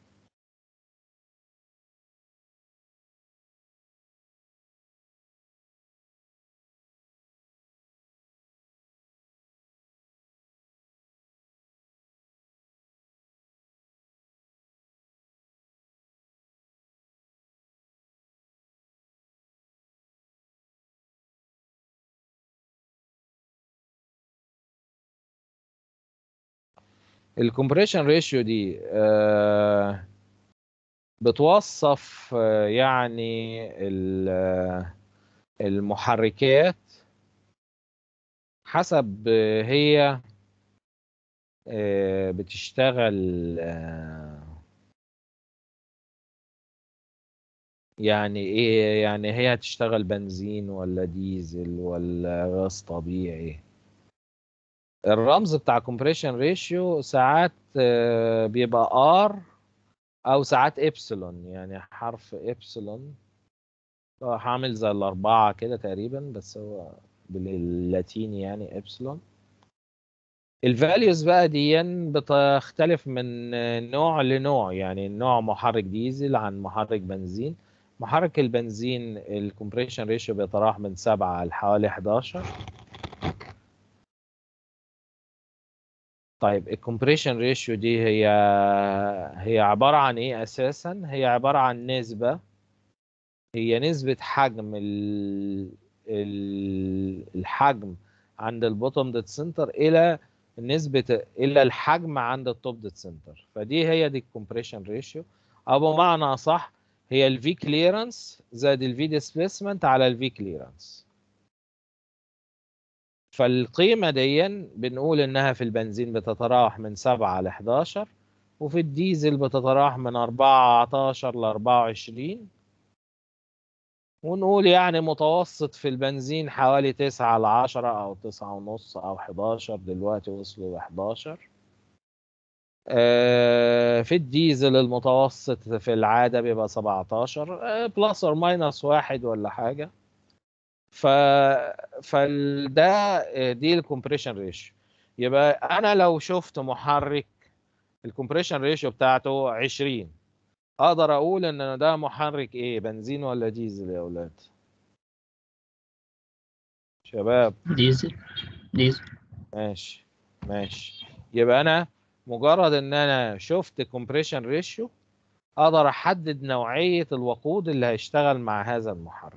الكومبريشن ريشيو دي آه، بتوصف آه، يعني ال- آه، المحركات حسب آه، هي آه، بتشتغل آه، يعني ايه يعني هي هتشتغل بنزين ولا ديزل ولا غاز طبيعي الرمز بتاع كومبريشن ريشيو ساعات آه، بيبقى ار او ساعات ابسلون يعني حرف ابسلون هو عامل زي الاربعة كده تقريبا بس هو باللاتيني يعني ابسلون الفاليوز بقى دي بتختلف من نوع لنوع يعني نوع محرك ديزل عن محرك بنزين محرك البنزين الكومبريشن ريشيو بيتراوح من 7 لحوالي 11 طيب الكومبريشن ريشيو دي هي هي عبارة عن ايه اساسا هي عبارة عن نسبة هي نسبة حجم ال... ال... الحجم عند البوتوم ديت سنتر الى نسبة الى الحجم عند التوب ديت سنتر فدي هي دي الكومبريشن ريشيو او بمعنى اصح هي الفي كليرنس زائد الفي ديسبيسمنت على الفي كليرنس فالقيمة دي بنقول إنها في البنزين بتتراوح من 7 ل 11 وفي الديزل بتتراوح من 14 ل 24 ونقول يعني متوسط في البنزين حوالي 9 ل 10 أو 9 ونص أو 11 دلوقتي وصلوا ل 11 آه، في الديزل المتوسط في العادة بيبقى 17 بلس اور ماينس واحد ولا حاجة ف فده دي الكومبريشن ريشيو يبقى انا لو شفت محرك الكومبريشن ريشيو بتاعته 20 اقدر اقول ان ده محرك ايه بنزين ولا ديزل يا اولاد شباب ديزل ديزل ماشي ماشي يبقى انا مجرد ان انا شفت كومبريشن ريشيو اقدر احدد نوعية الوقود اللي هيشتغل مع هذا المحرك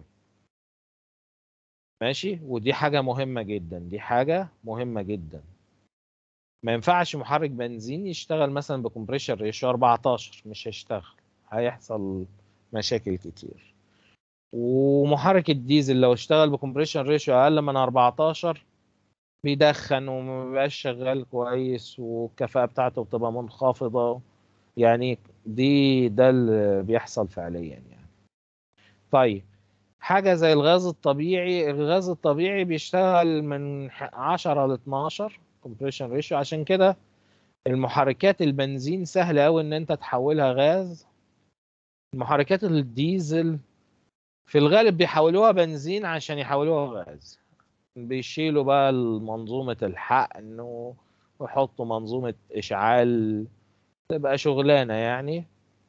ماشي ودي حاجة مهمة جدا دي حاجة مهمة جدا ما ينفعش محرك بنزين يشتغل مثلا بكمبريشن ريشيو 14 مش هيشتغل هيحصل مشاكل كتير ومحرك الديزل لو اشتغل بكمبريشن ريشيو اقل من 14 بيدخن وما بيبقاش شغال كويس والكفاءة بتاعته بتبقى منخفضة يعني دي ده اللي بيحصل فعليا يعني طيب حاجة زي الغاز الطبيعي الغاز الطبيعي بيشتغل من 10 ل 12 كومبريشن ريشيو عشان كده المحركات البنزين سهل قوي ان انت تحولها غاز محركات الديزل في الغالب بيحولوها بنزين عشان يحولوها غاز بيشيلوا بقى منظومة الحقن ويحطوا منظومة إشعال تبقى شغلانة يعني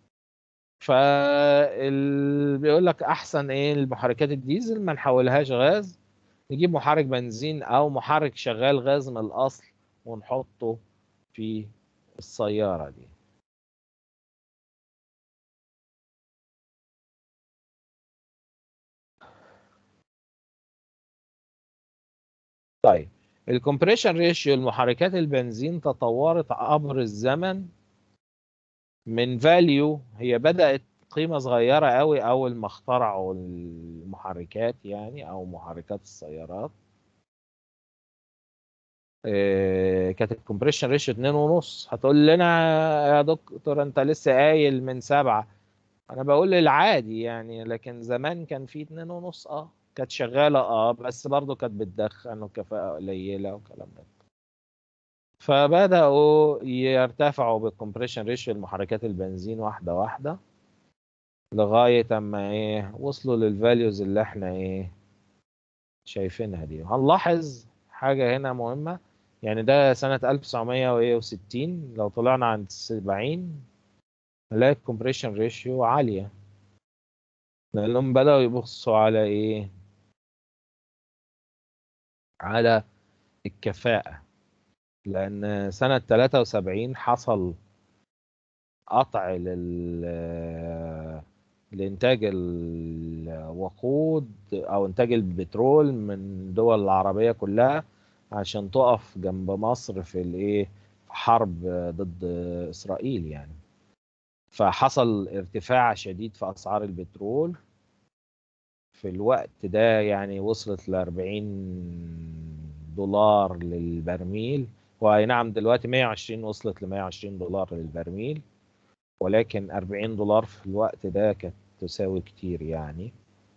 فال بيقول لك احسن ايه المحركات الديزل ما نحولهاش غاز نجيب محرك بنزين او محرك شغال غاز من الاصل ونحطه في السيارة دي طيب الكومبريشن ريشيو المحركات البنزين تطورت عبر الزمن من فاليو هي بدأت قيمة صغيرة قوي أول ما اخترعوا المحركات يعني أو محركات السيارات إيه كانت الكومبريشن ريشيو اتنين ونص هتقول لنا يا دكتور انت لسه قايل من سبعة انا بقول العادي يعني لكن زمان كان في اتنين ونص اه كانت شغالة اه بس برضه كانت بتدخن وكفاءة قليلة وكلام ده فبدأوا يرتفعوا بالكمبريشن ريشيو المحركات البنزين واحدة واحدة لغاية اما ايه وصلوا للفاليوز اللي احنا ايه شايفينها دي هنلاحظ حاجة هنا مهمة يعني ده سنة 1960 لو طلعنا عند 70 نلاقي الكمبريشن ريشيو عالية لأنهم بدأوا يبصوا على ايه على الكفاءة لأن سنة 73 حصل قطع لل لإنتاج الوقود أو إنتاج البترول من الدول العربية كلها عشان تقف جنب مصر في الإيه في حرب ضد إسرائيل يعني فحصل ارتفاع شديد في أسعار البترول في الوقت ده يعني وصلت ل 40 دولار للبرميل واي نعم دلوقتي 120 وصلت ل 120 دولار للبرميل ولكن 40 دولار في الوقت ده كانت تساوي كتير يعني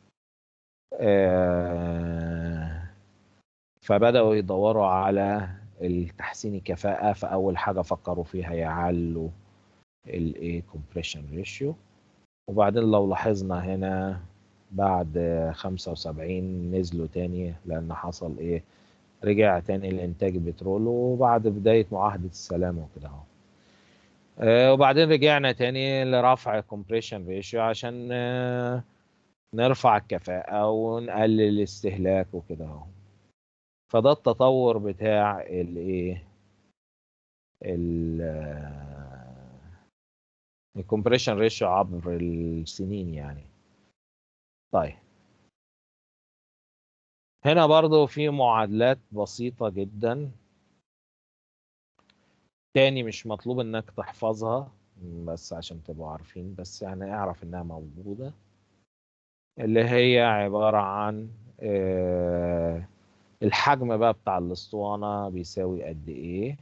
آه فبدأوا يدوروا على التحسين الكفاءة فأول حاجة فكروا فيها يعلوا الايه compression ريشيو وبعدين لو لاحظنا هنا بعد 75 نزلوا تاني لان حصل ايه رجع تاني لانتاج البترول وبعد بدايه معاهده السلام وكده اهو آه، وبعدين رجعنا تاني لرفع compression ratio عشان آه، نرفع الكفاءة ونقلل الاستهلاك وكده اهو فده التطور بتاع الايه ال الكومبريشن ريشيو عبر السنين يعني طيب هنا برضو في معادلات بسيطة جدا تاني مش مطلوب انك تحفظها بس عشان تبقوا عارفين بس يعني اعرف انها موجودة اللي هي عبارة عن آه، الحجم بقى بتاع الاسطوانة بيساوي قد ايه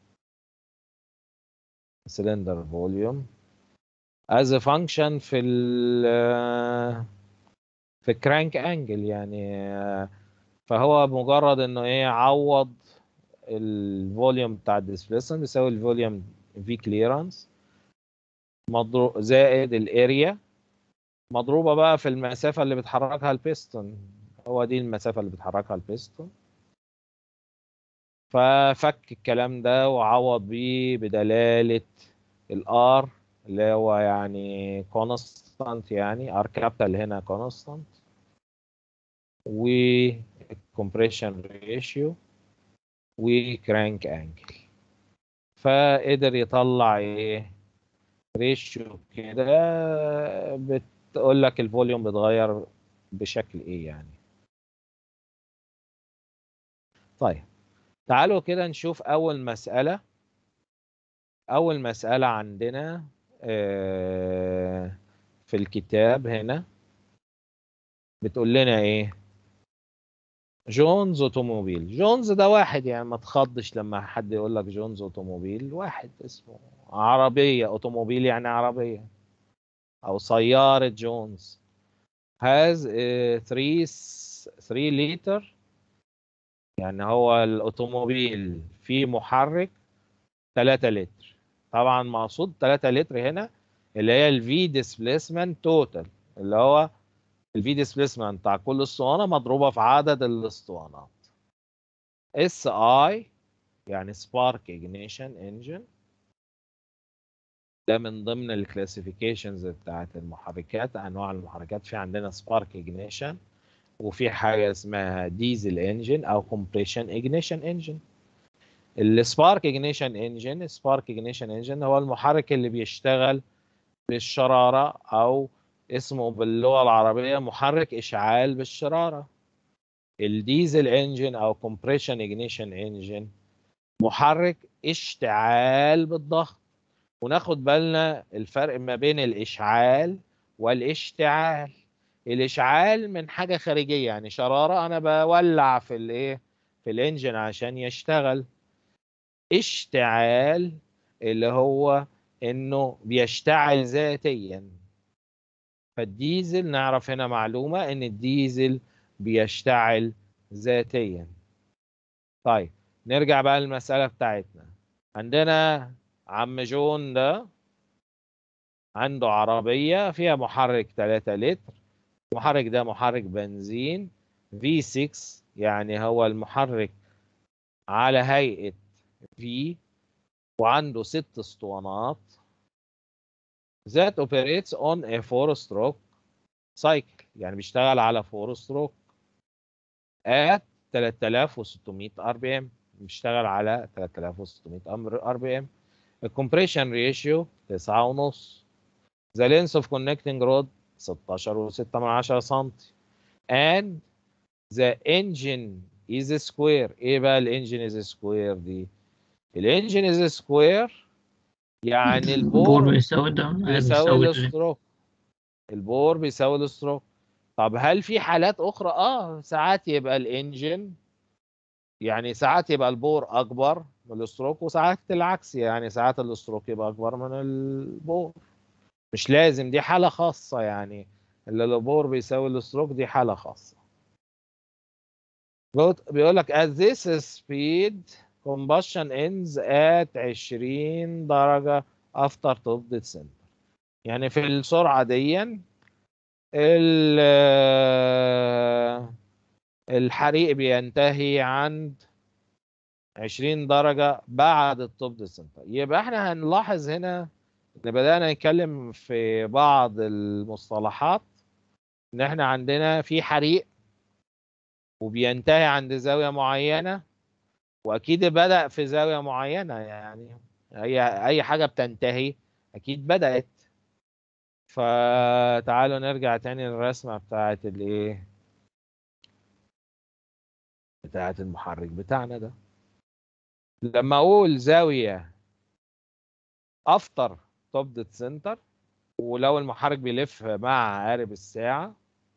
سلندر فوليوم as a function في ال في الكرانك انجل يعني آه، فهو مجرد انه ايه عوض الفوليوم بتاع الديسبيسمنت بيساوي الفوليوم في كليرنس مضروب زائد الاريا مضروبة بقى في المسافة اللي بتحركها البيستون هو دي المسافة اللي بتحركها البيستون ففك الكلام ده وعوض بيه بدلالة الار اللي هو يعني كونستانت يعني ار كابيتال هنا كونستانت والكمبريشن ريشيو وكرانك انجل فقدر يطلع ايه ريشيو كده بتقول لك الفوليوم بيتغير بشكل ايه يعني طيب تعالوا كده نشوف اول مسألة اول مسألة عندنا آه، في الكتاب هنا بتقول لنا ايه جونز اوتوموبيل جونز ده واحد يعني ما تخضش لما حد يقول لك جونز اوتوموبيل واحد اسمه عربية اوتوموبيل يعني عربية او سيارة جونز has 3 3 لتر يعني هو الاوتوموبيل فيه محرك 3 لتر طبعا مقصود 3 لتر هنا اللي هي الفي ديسبيسمنت توتال اللي هو الفي ديسبيسمنت بتاع كل اسطوانه مضروبه في عدد الاسطوانات اس اي يعني سبارك اجنيشن انجن ده من ضمن الكلاسيفيكيشنز بتاعت المحركات انواع المحركات في عندنا سبارك اجنيشن وفي حاجه اسمها ديزل انجن او كومبريشن اجنيشن انجن السبارك اجنيشن انجن سبارك اجنيشن انجن هو المحرك اللي بيشتغل بالشراره او اسمه باللغه العربيه محرك اشعال بالشراره الديزل انجن او كومبريشن اجنيشن انجن محرك اشتعال بالضغط وناخد بالنا الفرق ما بين الاشعال والاشتعال الاشعال من حاجه خارجيه يعني شراره انا بولع في الايه في الانجن عشان يشتغل اشتعال اللي هو انه بيشتعل ذاتيا فالديزل نعرف هنا معلومه ان الديزل بيشتعل ذاتيا طيب نرجع بقى للمساله بتاعتنا عندنا عم جون ده عنده عربيه فيها محرك 3 لتر المحرك ده محرك بنزين V6 يعني هو المحرك على هيئة V وعنده ست اسطوانات that operates on a four stroke cycle يعني بيشتغل على four stroke at 3600 RPM بيشتغل على 3600 RPM الكمبريشن ريشيو 9 ونص the length of connecting rod 16 و6 من 10 سم and the engine is square ايه بقى الانجن is square دي الانجن is square يعني البور البور بيساوي ده بيساوي بيساوي الستروك البور بيساوي الستروك طب هل في حالات اخرى اه ساعات يبقى الانجن يعني ساعات يبقى البور اكبر من الستروك وساعات العكس يعني ساعات الستروك يبقى اكبر من البور مش لازم دي حالة خاصة يعني اللي البور بيساوي الستروك دي حالة خاصة بيقول لك at this speed combustion ends at 20 درجة after top dead center يعني في السرعة دي ال الحريق بينتهي عند 20 درجة بعد التوب ديسنتر يبقى احنا هنلاحظ هنا ان بدأنا نتكلم في بعض المصطلحات ان احنا عندنا في حريق وبينتهي عند زاوية معينة واكيد بدأ في زاوية معينة يعني هي اي حاجة بتنتهي اكيد بدأت فتعالوا نرجع تاني للرسمة بتاعة الايه بتاعة المحرك بتاعنا ده لما اقول زاوية افتر توب ديت سنتر ولو المحرك بيلف مع عقارب الساعة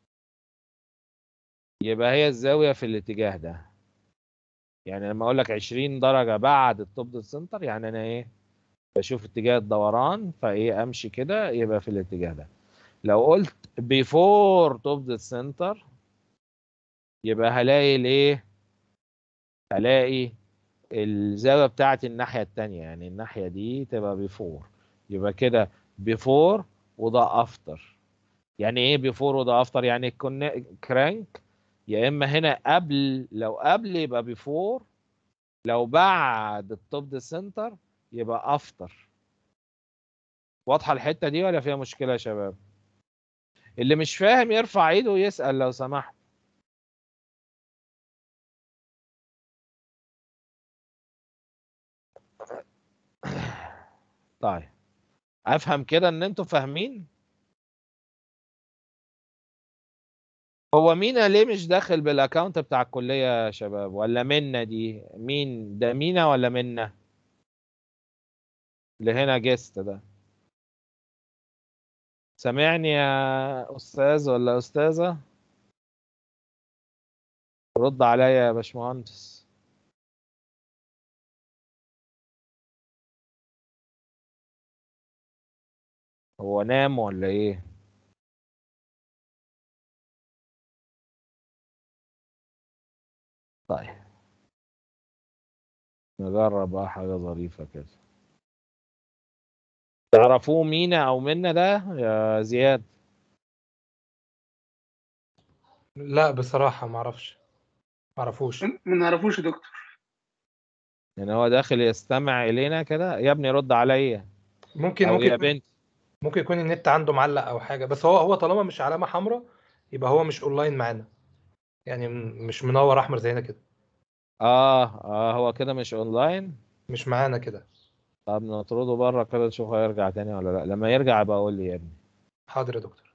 يبقى هي الزاوية في الاتجاه ده يعني لما اقول لك 20 درجة بعد التوب ديت سنتر يعني انا ايه بشوف اتجاه الدوران فايه امشي كده يبقى في الاتجاه ده لو قلت بيفور توب ديت سنتر يبقى هلاقي الايه هلاقي الزاوية بتاعت الناحية التانية يعني الناحية دي تبقى بيفور يبقى كده بيفور وده افتر يعني ايه بيفور وده افتر يعني كرانك يا اما هنا قبل لو قبل يبقى بيفور لو بعد التوب دي سنتر يبقى افتر واضحه الحته دي ولا فيها مشكله يا شباب اللي مش فاهم يرفع ايده ويسال لو سمحت طيب افهم كده ان انتوا فاهمين هو مينا ليه مش داخل بالاكونت بتاع الكليه يا شباب ولا منا دي مين ده مينا ولا منا اللي هنا جيست ده سامعني يا استاذ ولا استاذه رد عليا يا باشمهندس هو نام ولا ايه طيب نجرب بقى حاجة ظريفة كده تعرفوه مينا او منا ده يا زياد لا بصراحة ما اعرفش ما اعرفوش ما نعرفوش يا دكتور يعني هو داخل يستمع الينا كده يا ابني رد عليا ممكن او ممكن يا يكون بنت ممكن يكون النت عنده معلق او حاجة بس هو هو طالما مش علامة حمراء يبقى هو مش اونلاين معانا يعني م- مش منور احمر زينا كده اه اه هو كده مش اونلاين مش معانا كده طب نطرده بره كده نشوف هيرجع تاني ولا لا لما يرجع بقى قول لي يا ابني حاضر يا دكتور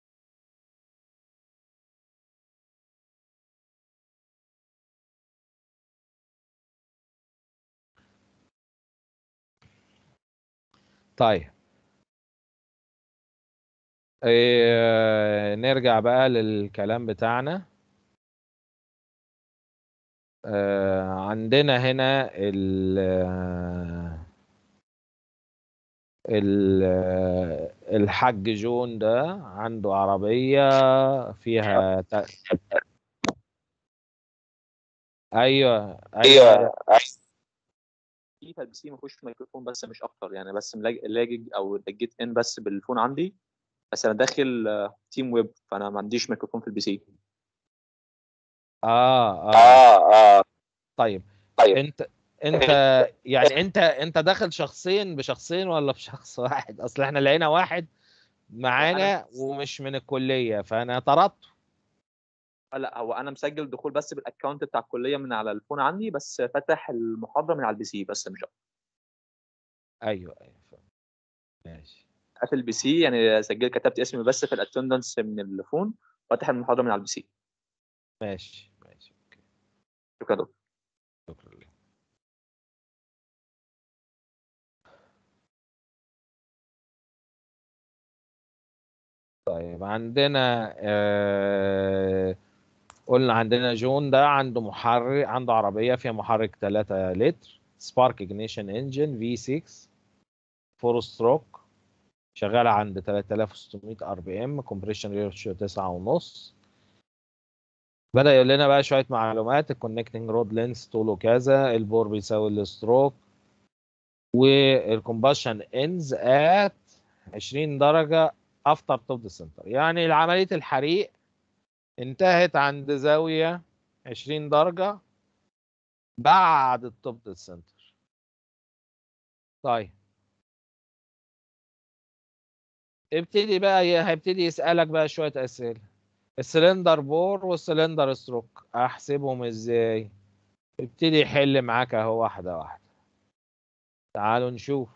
طيب إيه نرجع بقى للكلام بتاعنا آه عندنا هنا ال ال الحاج جون ده عنده عربية فيها ت... ايوه ايوه في تايب سي ما فيهوش ميكروفون بس مش اكتر يعني بس ملاج- لاجج او لجيت ان بس بالفون عندي بس انا داخل تيم ويب فانا ما عنديش ميكروفون في البي سي اه اه طيب طيب. انت انت يعني انت انت داخل شخصين بشخصين ولا بشخص واحد اصل احنا لقينا واحد معانا ومش من الكلية فانا طردته لا هو انا مسجل دخول بس بالاكونت بتاع الكليه من على الفون عندي بس فاتح المحاضره من على البي سي بس مش أكتر. ايوه ايوه فاهم. ماشي قافل البي سي يعني سجلت كتبت اسمي بس في الاتندنس من الفون فاتح المحاضره من على البي سي ماشي ماشي اوكي شكرا دكتور شكرا لك طيب عندنا آه قلنا عندنا جون ده عنده محرك عنده عربية فيها محرك 3 لتر سبارك اجنيشن انجن في 6 فور ستروك شغالة عند 3600 ار بي ام كومبريشن ريشيو 9 ونص بدأ يقول لنا بقى شوية معلومات الكونكتنج رود لينس طوله كذا البور بيساوي الستروك والكومباشن انز ات 20 درجة افتر توب سنتر يعني عمليه الحريق انتهت عند زاويه 20 درجه بعد التوب سنتر طيب ابتدي بقى ي- هيبتدي يسألك بقى شوية أسئلة السلندر بور والسلندر ستروك أحسبهم إزاي ابتدي يحل معاك أهو واحدة واحدة تعالوا نشوف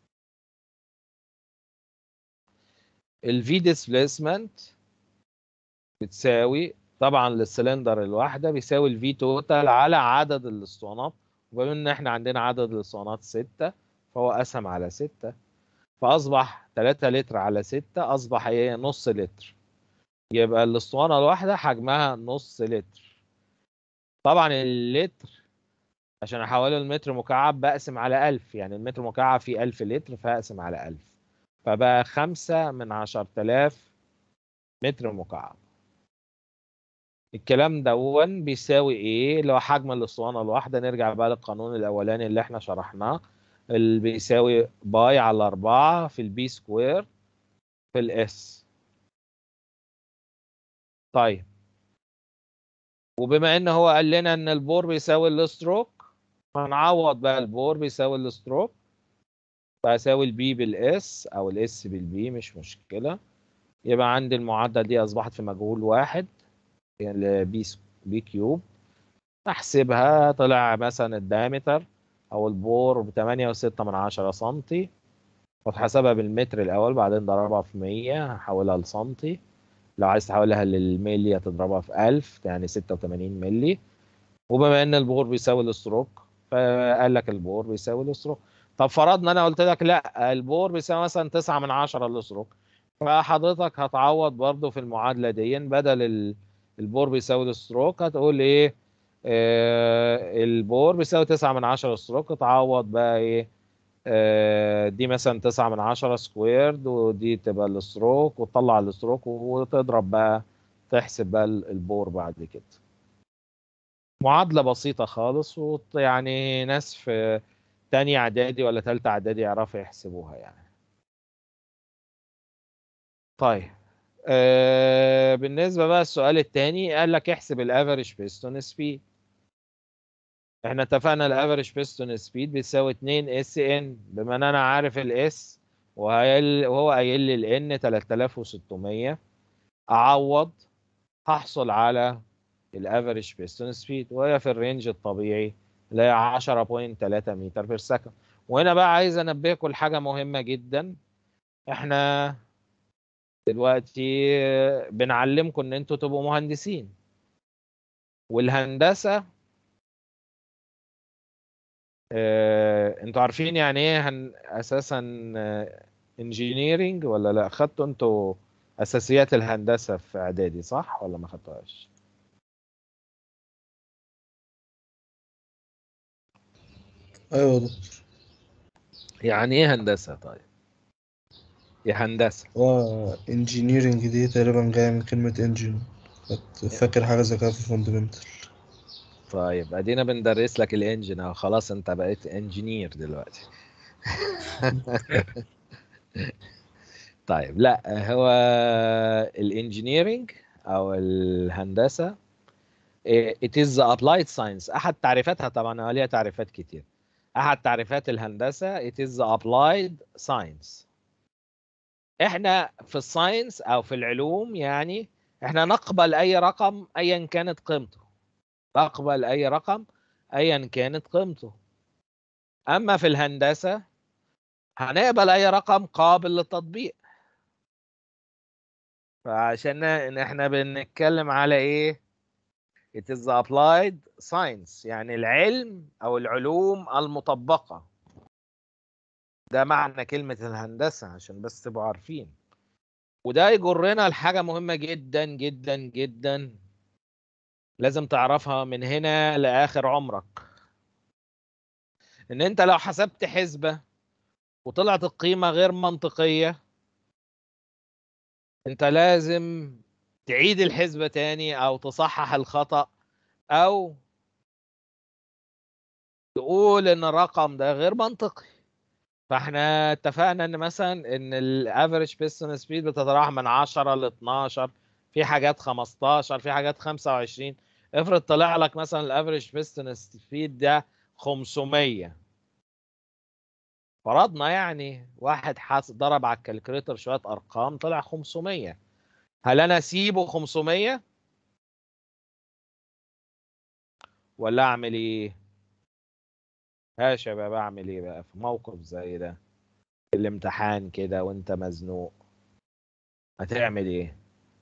الفي ديسبليسمنت بتساوي طبعا للسلندر الواحدة بيساوي الفي توتال على عدد الاسطوانات وبما ان احنا عندنا عدد الاسطوانات ستة فهو قسم على ستة فأصبح 3 لتر على 6 أصبح إيه نص لتر يبقى الأسطوانة الواحدة حجمها نص لتر طبعا اللتر عشان أحوله لمتر مكعب بقسم على 1000 يعني المتر مكعب فيه 1000 لتر فأقسم على 1000 فبقى 5 من 10000 متر مكعب الكلام دون بيساوي ايه اللي هو حجم الاسطوانه الواحده نرجع بقى للقانون الاولاني اللي احنا شرحناه اللي بيساوي باي على 4 في البي سكوير في الاس طيب وبما ان هو قال لنا ان البور بيساوي الستروك هنعوض بقى البور بيساوي الستروك فهساوي البي بالاس او الاس بالبي مش مشكله يبقى عندي المعادله دي اصبحت في مجهول واحد يعني بي بي كيوب احسبها طلع مثلا الدايمتر او البور ب 8.6 من 10 سنتي وتحسبها بالمتر الاول بعدين ضربها في 100 هحولها لسنتي لو عايز تحولها للملي هتضربها في 1000 يعني 86 ملي وبما ان البور بيساوي الستروك فقال لك البور بيساوي الستروك طب فرضنا انا قلت لك لا البور بيساوي مثلا 9 من 10 الستروك فحضرتك هتعوض برضو في المعادله دي بدل ال- البور بيساوي الستروك هتقول ايه آه البور بيساوي 9 من 10 ستروك تعوض بقى ايه آه دي مثلا 9 من 10 سكويرد ودي تبقى الستروك وتطلع الستروك وتضرب بقى تحسب بقى ال- البور بعد كده معادلة بسيطة خالص ويعني ناس في تانية اعدادي ولا تالتة اعدادي يعرفوا يحسبوها يعني طيب آه بالنسبة بقى السؤال التاني قال لك احسب الافريج بيستون سبيد احنا اتفقنا الافريج بيستون سبيد بيساوي 2 اس ان بما ان انا عارف الاس وهو قايل لي الان 3600 اعوض هحصل على الافريج بيستون سبيد وهي في الرينج الطبيعي اللي هي 10.3 متر بير سكند وهنا بقى عايز انبهكم لحاجه مهمه جدا احنا دلوقتي بنعلمكم ان انتوا تبقوا مهندسين والهندسه آه، انتوا عارفين يعني ايه هن... اساسا انجينيرنج ولا لا خدتوا انتوا اساسيات الهندسه في اعدادي صح ولا ما خدتوهاش ايوه يا دكتور يعني ايه هندسه طيب يا هندسه هو انجينيرنج دي تقريبا جاية من كلمة انجين كنت فاكر حاجة زي كده في فاندمنتال طيب ادينا بندرس لك الانجن اهو خلاص انت بقيت انجينير دلوقتي طيب لا هو الانجينيرنج او الهندسه إيه، it is the applied science احد تعريفاتها طبعا هو ليها تعريفات كتير احد تعريفات الهندسه it is the applied science احنا في الساينس او في العلوم يعني احنا نقبل اي رقم ايا كانت قيمته نقبل اي رقم ايا كانت قيمته اما في الهندسه هنقبل اي رقم قابل للتطبيق فعشان ان احنا بنتكلم على ايه it is the applied science يعني العلم او العلوم المطبقه ده معنى كلمه الهندسه عشان بس تبقوا عارفين وده يجرنا لحاجه مهمه جدا جدا جدا لازم تعرفها من هنا لاخر عمرك ان انت لو حسبت حسبه وطلعت القيمه غير منطقيه انت لازم تعيد الحسبه تاني او تصحح الخطا او تقول ان الرقم ده غير منطقي فاحنا اتفقنا ان مثلا ان الافريج بيستون سبيد بتتراوح من 10 ل 12 في حاجات 15 في حاجات 25 افرض طلع لك مثلا الافريج بيستون سبيد ده 500 فرضنا يعني واحد حاس ضرب على الكالكوليتر شويه ارقام طلع 500 هل انا اسيبه 500 ولا اعمل ايه ها يا شباب اعمل ايه بقى في موقف زي ده في الامتحان كده وانت مزنوق هتعمل ايه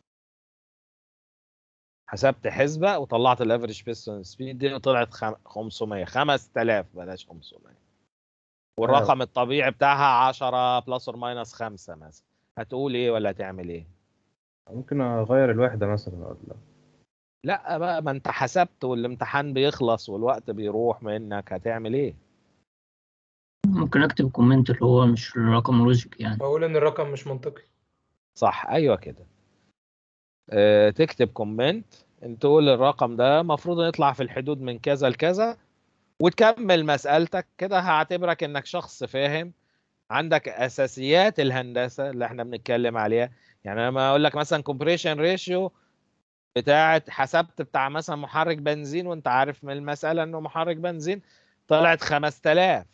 حسبت حسبة وطلعت الافريج بيستون سبيد دي وطلعت خم- 500 5000 بلاش 500 والرقم الطبيعي بتاعها 10 بلس اور ماينس 5 مثلا هتقول ايه ولا هتعمل ايه ممكن اغير الوحده مثلا ولا لا بقى ما انت حسبت والامتحان بيخلص والوقت بيروح منك هتعمل ايه ممكن اكتب كومنت اللي هو مش رقم لوجيك يعني بقول ان الرقم مش منطقي صح ايوه كده اه تكتب كومنت انت تقول الرقم ده المفروض يطلع في الحدود من كذا لكذا وتكمل مسألتك كده هعتبرك انك شخص فاهم عندك اساسيات الهندسه اللي احنا بنتكلم عليها يعني انا لما اقول لك مثلا كومبريشن ريشيو بتاعت حسبت بتاع مثلا محرك بنزين وانت عارف من المساله انه محرك بنزين طلعت 5000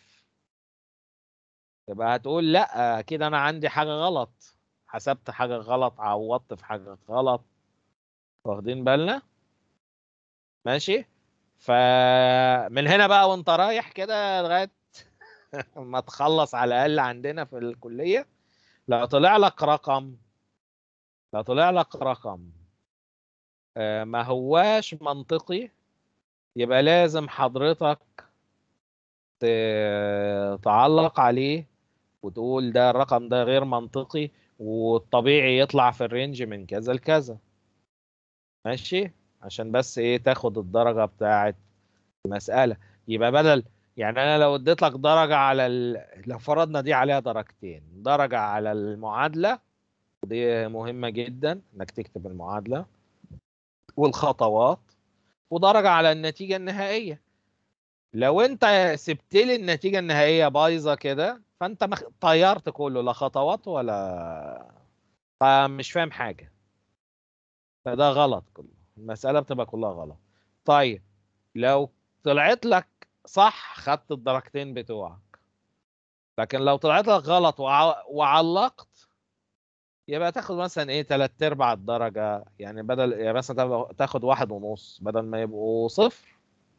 يبقى هتقول لا اكيد انا عندي حاجه غلط حسبت حاجه غلط عوضت في حاجه غلط واخدين بالنا ماشي فمن هنا بقى وانت رايح كده لغايه ما تخلص على الاقل عندنا في الكليه لو طلع لك رقم لو طلع لك رقم آه، ما هواش منطقي يبقى لازم حضرتك ت- تعلق عليه وتقول ده الرقم ده غير منطقي والطبيعي يطلع في الرينج من كذا لكذا ماشي عشان بس ايه تاخد الدرجة بتاعت المسألة يبقى بدل يعني انا لو اديت لك درجة على ال... لو فرضنا دي عليها درجتين درجة على المعادلة ودي مهمة جدا انك تكتب المعادلة والخطوات ودرجة على النتيجة النهائية لو انت سبت لي النتيجة النهائية بايظة كده فانت مخ... طيرت كله لا خطوات ولا فمش فاهم حاجة فده غلط كله المسألة بتبقى كلها غلط طيب لو طلعت لك صح خدت الدرجتين بتوعك لكن لو طلعت لك غلط وع... وعلقت يبقى تاخد مثلا ايه تلات ارباع الدرجة يعني بدل يعني مثلا تاخد- تاخد واحد ونص بدل ما يبقوا صفر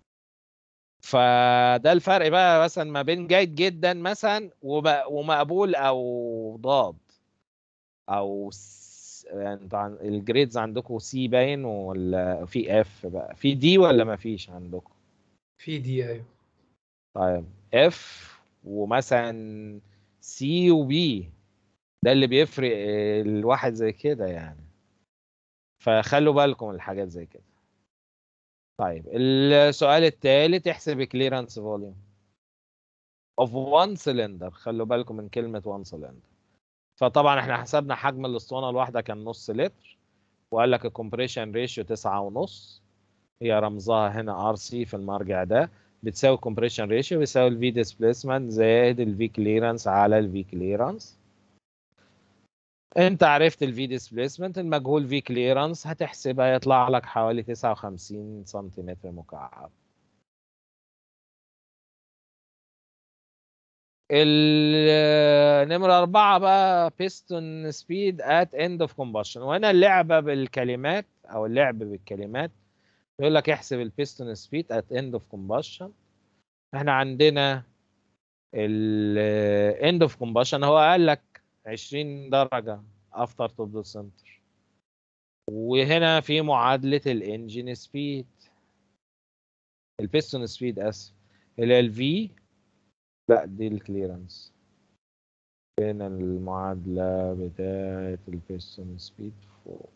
فده الفرق بقى مثلا ما بين جيد جدا مثلا وب- ومقبول او ضاد او س... يعني انتوا عن... الجريدز عندكم سي باين ولا في اف بقى في دي ولا ما فيش عندكم في دي ايوه طيب اف ومثلا سي وبي ده اللي بيفرق آه، الواحد زي كده يعني فخلوا بالكم من الحاجات زي كده طيب السؤال الثالث احسب كليرنس فوليوم of one cylinder خلوا بالكم من كلمة one cylinder فطبعا احنا حسبنا حجم الاسطوانة الواحدة كان نص لتر وقال لك الكومبريشن ريشيو تسعة ونص هي رمزها هنا ار سي في المرجع ده بتساوي الكومبريشن ريشيو بيساوي الفي ديسبيسمنت زائد الفي كليرنس على الفي كليرنس انت عرفت الفي ديسبيسمنت المجهول في كليرنس هتحسبها يطلع لك حوالي 59 سنتيمتر مكعب النمرة أربعة بقى piston speed at end of combustion وهنا اللعبة بالكلمات أو اللعب بالكلمات يقول لك احسب البيستون سبيد at end of combustion احنا عندنا ال end of combustion هو قال لك 20 درجة after to the center وهنا في معادلة الانجين سبيد البيستون سبيد اسف اللي هي الفي لا دي الكليرنس هنا المعادلة بتاعة البيستون سبيد فوق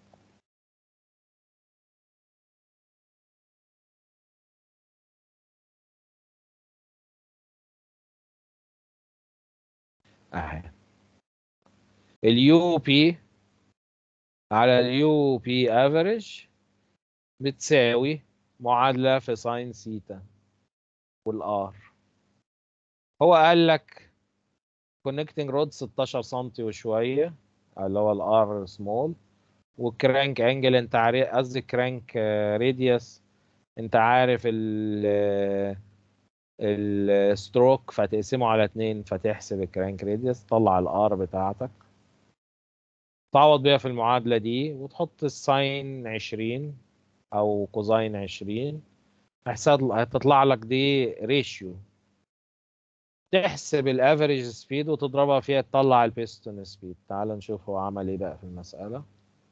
اهي اليو بي على اليو بي افريج بتساوي معادلة في ساين سيتا والار هو قال لك كونكتنج رود 16 سم وشويه اللي هو الار سمول والكرانك انجل انت عارف قصدي كرانك راديوس انت عارف ال الستروك فتقسمه على اتنين فتحسب الكرانك راديوس تطلع الار بتاعتك تعوض بيها في المعادلة دي وتحط الساين 20 أو كوزاين 20 هيحصل- هتطلع لك دي ريشيو تحسب الافريج سبيد وتضربها فيها تطلع البيستون سبيد تعال نشوف هو عمل ايه بقى في المسألة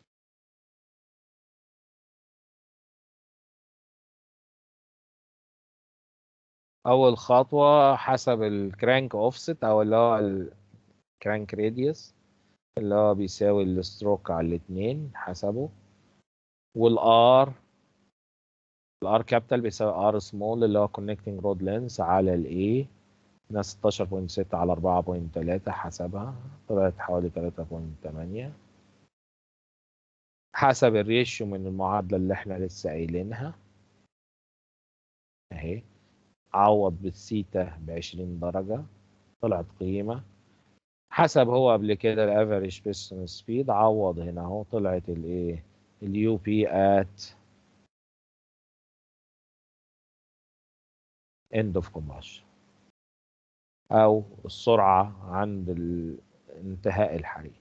أول خطوة حسب الكرانك اوفست أو اللي هو الكرانك راديوس اللي هو بيساوي الستروك على الاتنين حسبه والار الار كابيتال بيساوي ار سمول اللي هو كونكتنج رود لينس على الاي هنا 16.6 على 4.3 حسبها طلعت حوالي 3.8 حسب الريشيو من المعادلة اللي احنا لسه قايلينها اهي عوض بالثيتا ب 20 درجة طلعت قيمة حسب هو قبل كده الافريج بيستون سبيد عوض هنا اهو طلعت الايه اليو بي ات end of combustion او السرعة عند ال- انتهاء الحريق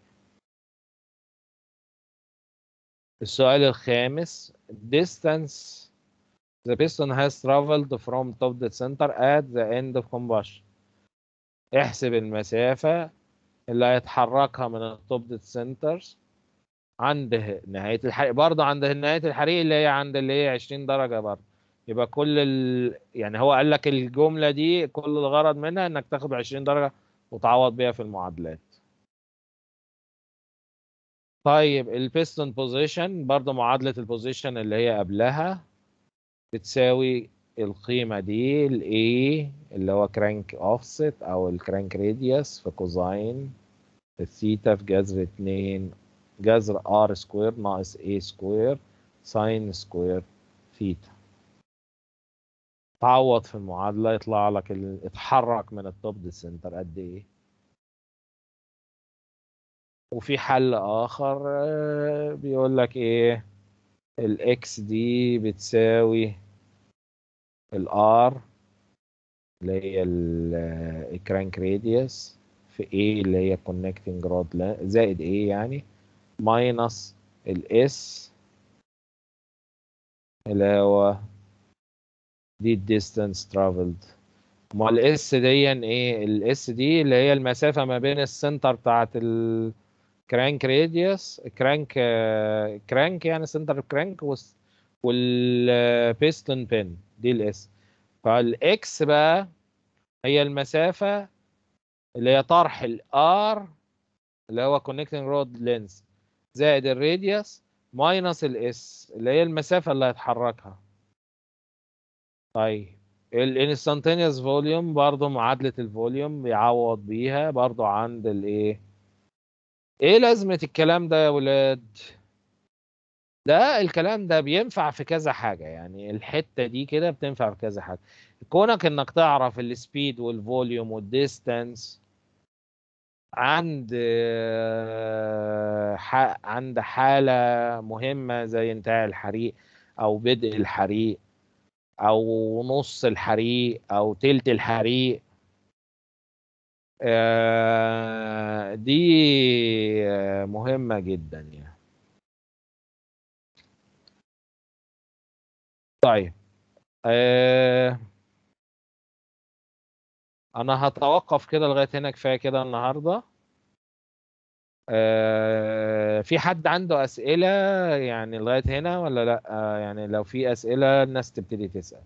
السؤال الخامس distance the piston has traveled from top dead center at the end of combustion احسب المسافة اللي هيتحركها من التوب ديد سنترز عند نهاية الحريق برضه عند نهاية الحريق اللي هي عند اللي هي 20 درجة برضه يبقى كل ال... يعني هو قال لك الجملة دي كل الغرض منها انك تاخد 20 درجة وتعوض بيها في المعادلات طيب البيستون بوزيشن برضه معادلة البوزيشن اللي هي قبلها بتساوي القيمة دي ال A اللي هو كرانك اوفست او الكرانك راديوس في كوزاين الثيتا في جذر 2 جذر R سكوير ناقص A سكوير ساين سكوير ثيتا تعوض في المعادلة يطلع لك ال... اتحرك من التوب دي سنتر قد ايه وفي حل اخر آه، بيقول لك ايه الاكس دي بتساوي الار اللي هي الكرانك راديوس في A اللي هي connecting rod length زائد A يعني ماينس الاس اللي هو دي distance traveled ما الاس دي ايه الاس دي اللي هي المسافة ما بين السنتر بتاعت الكرانك راديوس كرانك كرانك يعني سنتر كرانك والبيستون بين دي الاس فالاكس بقى هي المسافة اللي هي طرح الار اللي هو connecting rod length زائد الراديوس ماينس الاس اللي هي المسافة اللي هيتحركها طيب الانستانتينيوس فوليوم برضو معادلة الفوليوم بيعوض بيها برضو عند الايه ايه لازمة الكلام ده يا ولاد ده الكلام ده بينفع في كذا حاجة يعني الحتة دي كده بتنفع في كذا حاجة كونك انك تعرف السبيد والفوليوم والديستانس عند آه، ح- عند حالة مهمة زي انتهاء الحريق او بدء الحريق او نص الحريق او تلت الحريق آه، دي آه، مهمة جدا يعني طيب آه، انا هتوقف كده لغاية هنا كفاية كده النهاردة آه، في حد عنده أسئلة يعني لغاية هنا ولا لأ آه، يعني لو في أسئلة الناس تبتدي تسأل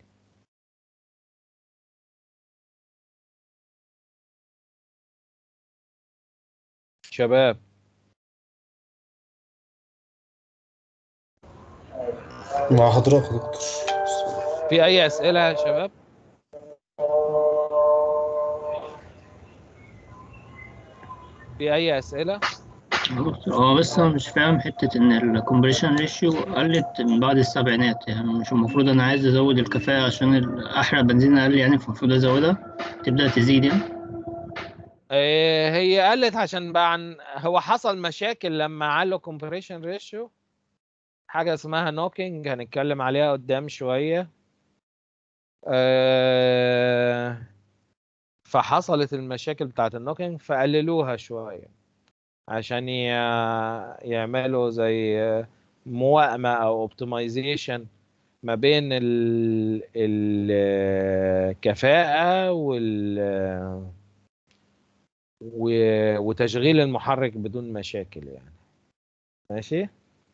شباب مع حضرتك يا دكتور في أي أسئلة يا شباب في أي أسئلة دكتور هو بس أنا مش فاهم حتة إن الكومبريشن ريشيو قلت من بعد السبعينات يعني مش المفروض أنا عايز أزود الكفاءة عشان ال- أحرق بنزين أقل يعني فالمفروض أزودها تبدأ تزيد يعني آه، هي قلت عشان بقى عن هو حصل مشاكل لما علوا كومبريشن ريشيو حاجه اسمها نوكينج هنتكلم عليها قدام شويه آه، فحصلت المشاكل بتاعت النوكينج فقللوها شويه عشان ي- يعملوا زي موائمه او اوبتمايزيشن ما بين ال- الكفاءه وال و- وتشغيل المحرك بدون مشاكل يعني ماشي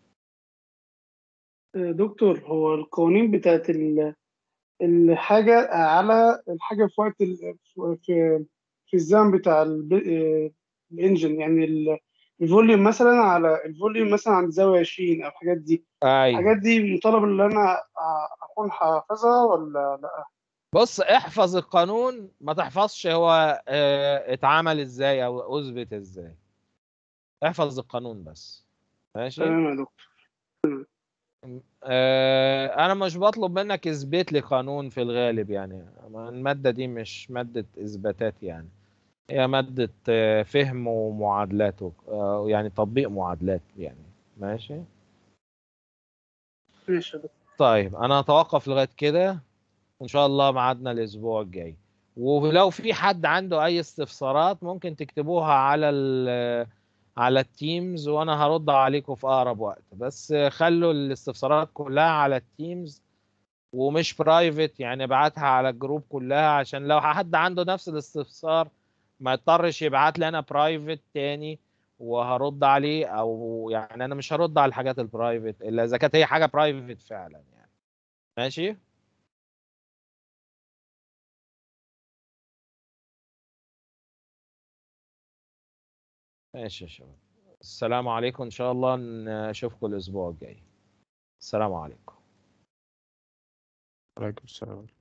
دكتور هو القوانين بتاعت ال- الحاجة على الحاجة في وقت ال- في في الزمن بتاع الب- الانجن يعني ال- الفوليوم مثلا على الفوليوم مثلا عند زاوية 20 أو الحاجات دي ايوه الحاجات دي مطالب إن أنا أ- أكون حافظها ولا لأ؟ بص احفظ القانون ما تحفظش هو اه اتعمل ازاي او اثبت ازاي احفظ القانون بس ماشي تمام يا دكتور اه انا مش بطلب منك اثبت لي قانون في الغالب يعني المادة دي مش مادة اثباتات يعني هي مادة آه، فهم ومعادلات وك- آه، يعني تطبيق معادلات يعني ماشي ماشي يا دكتور طيب انا هتوقف لغايه كده وان شاء الله ميعادنا الاسبوع الجاي ولو في حد عنده اي استفسارات ممكن تكتبوها على ال على التيمز وانا هرد عليكم في اقرب وقت بس خلوا الاستفسارات كلها على التيمز ومش برايفت يعني ابعتها على الجروب كلها عشان لو حد عنده نفس الاستفسار ما يضطرش يبعت لي انا برايفت تاني وهرد عليه او يعني انا مش هرد على الحاجات البرايفت الا اذا كانت هي حاجه برايفت فعلا يعني ماشي ماشي يا شباب السلام عليكم ان شاء الله نشوفكم الاسبوع الجاي السلام عليكم عليكم السلام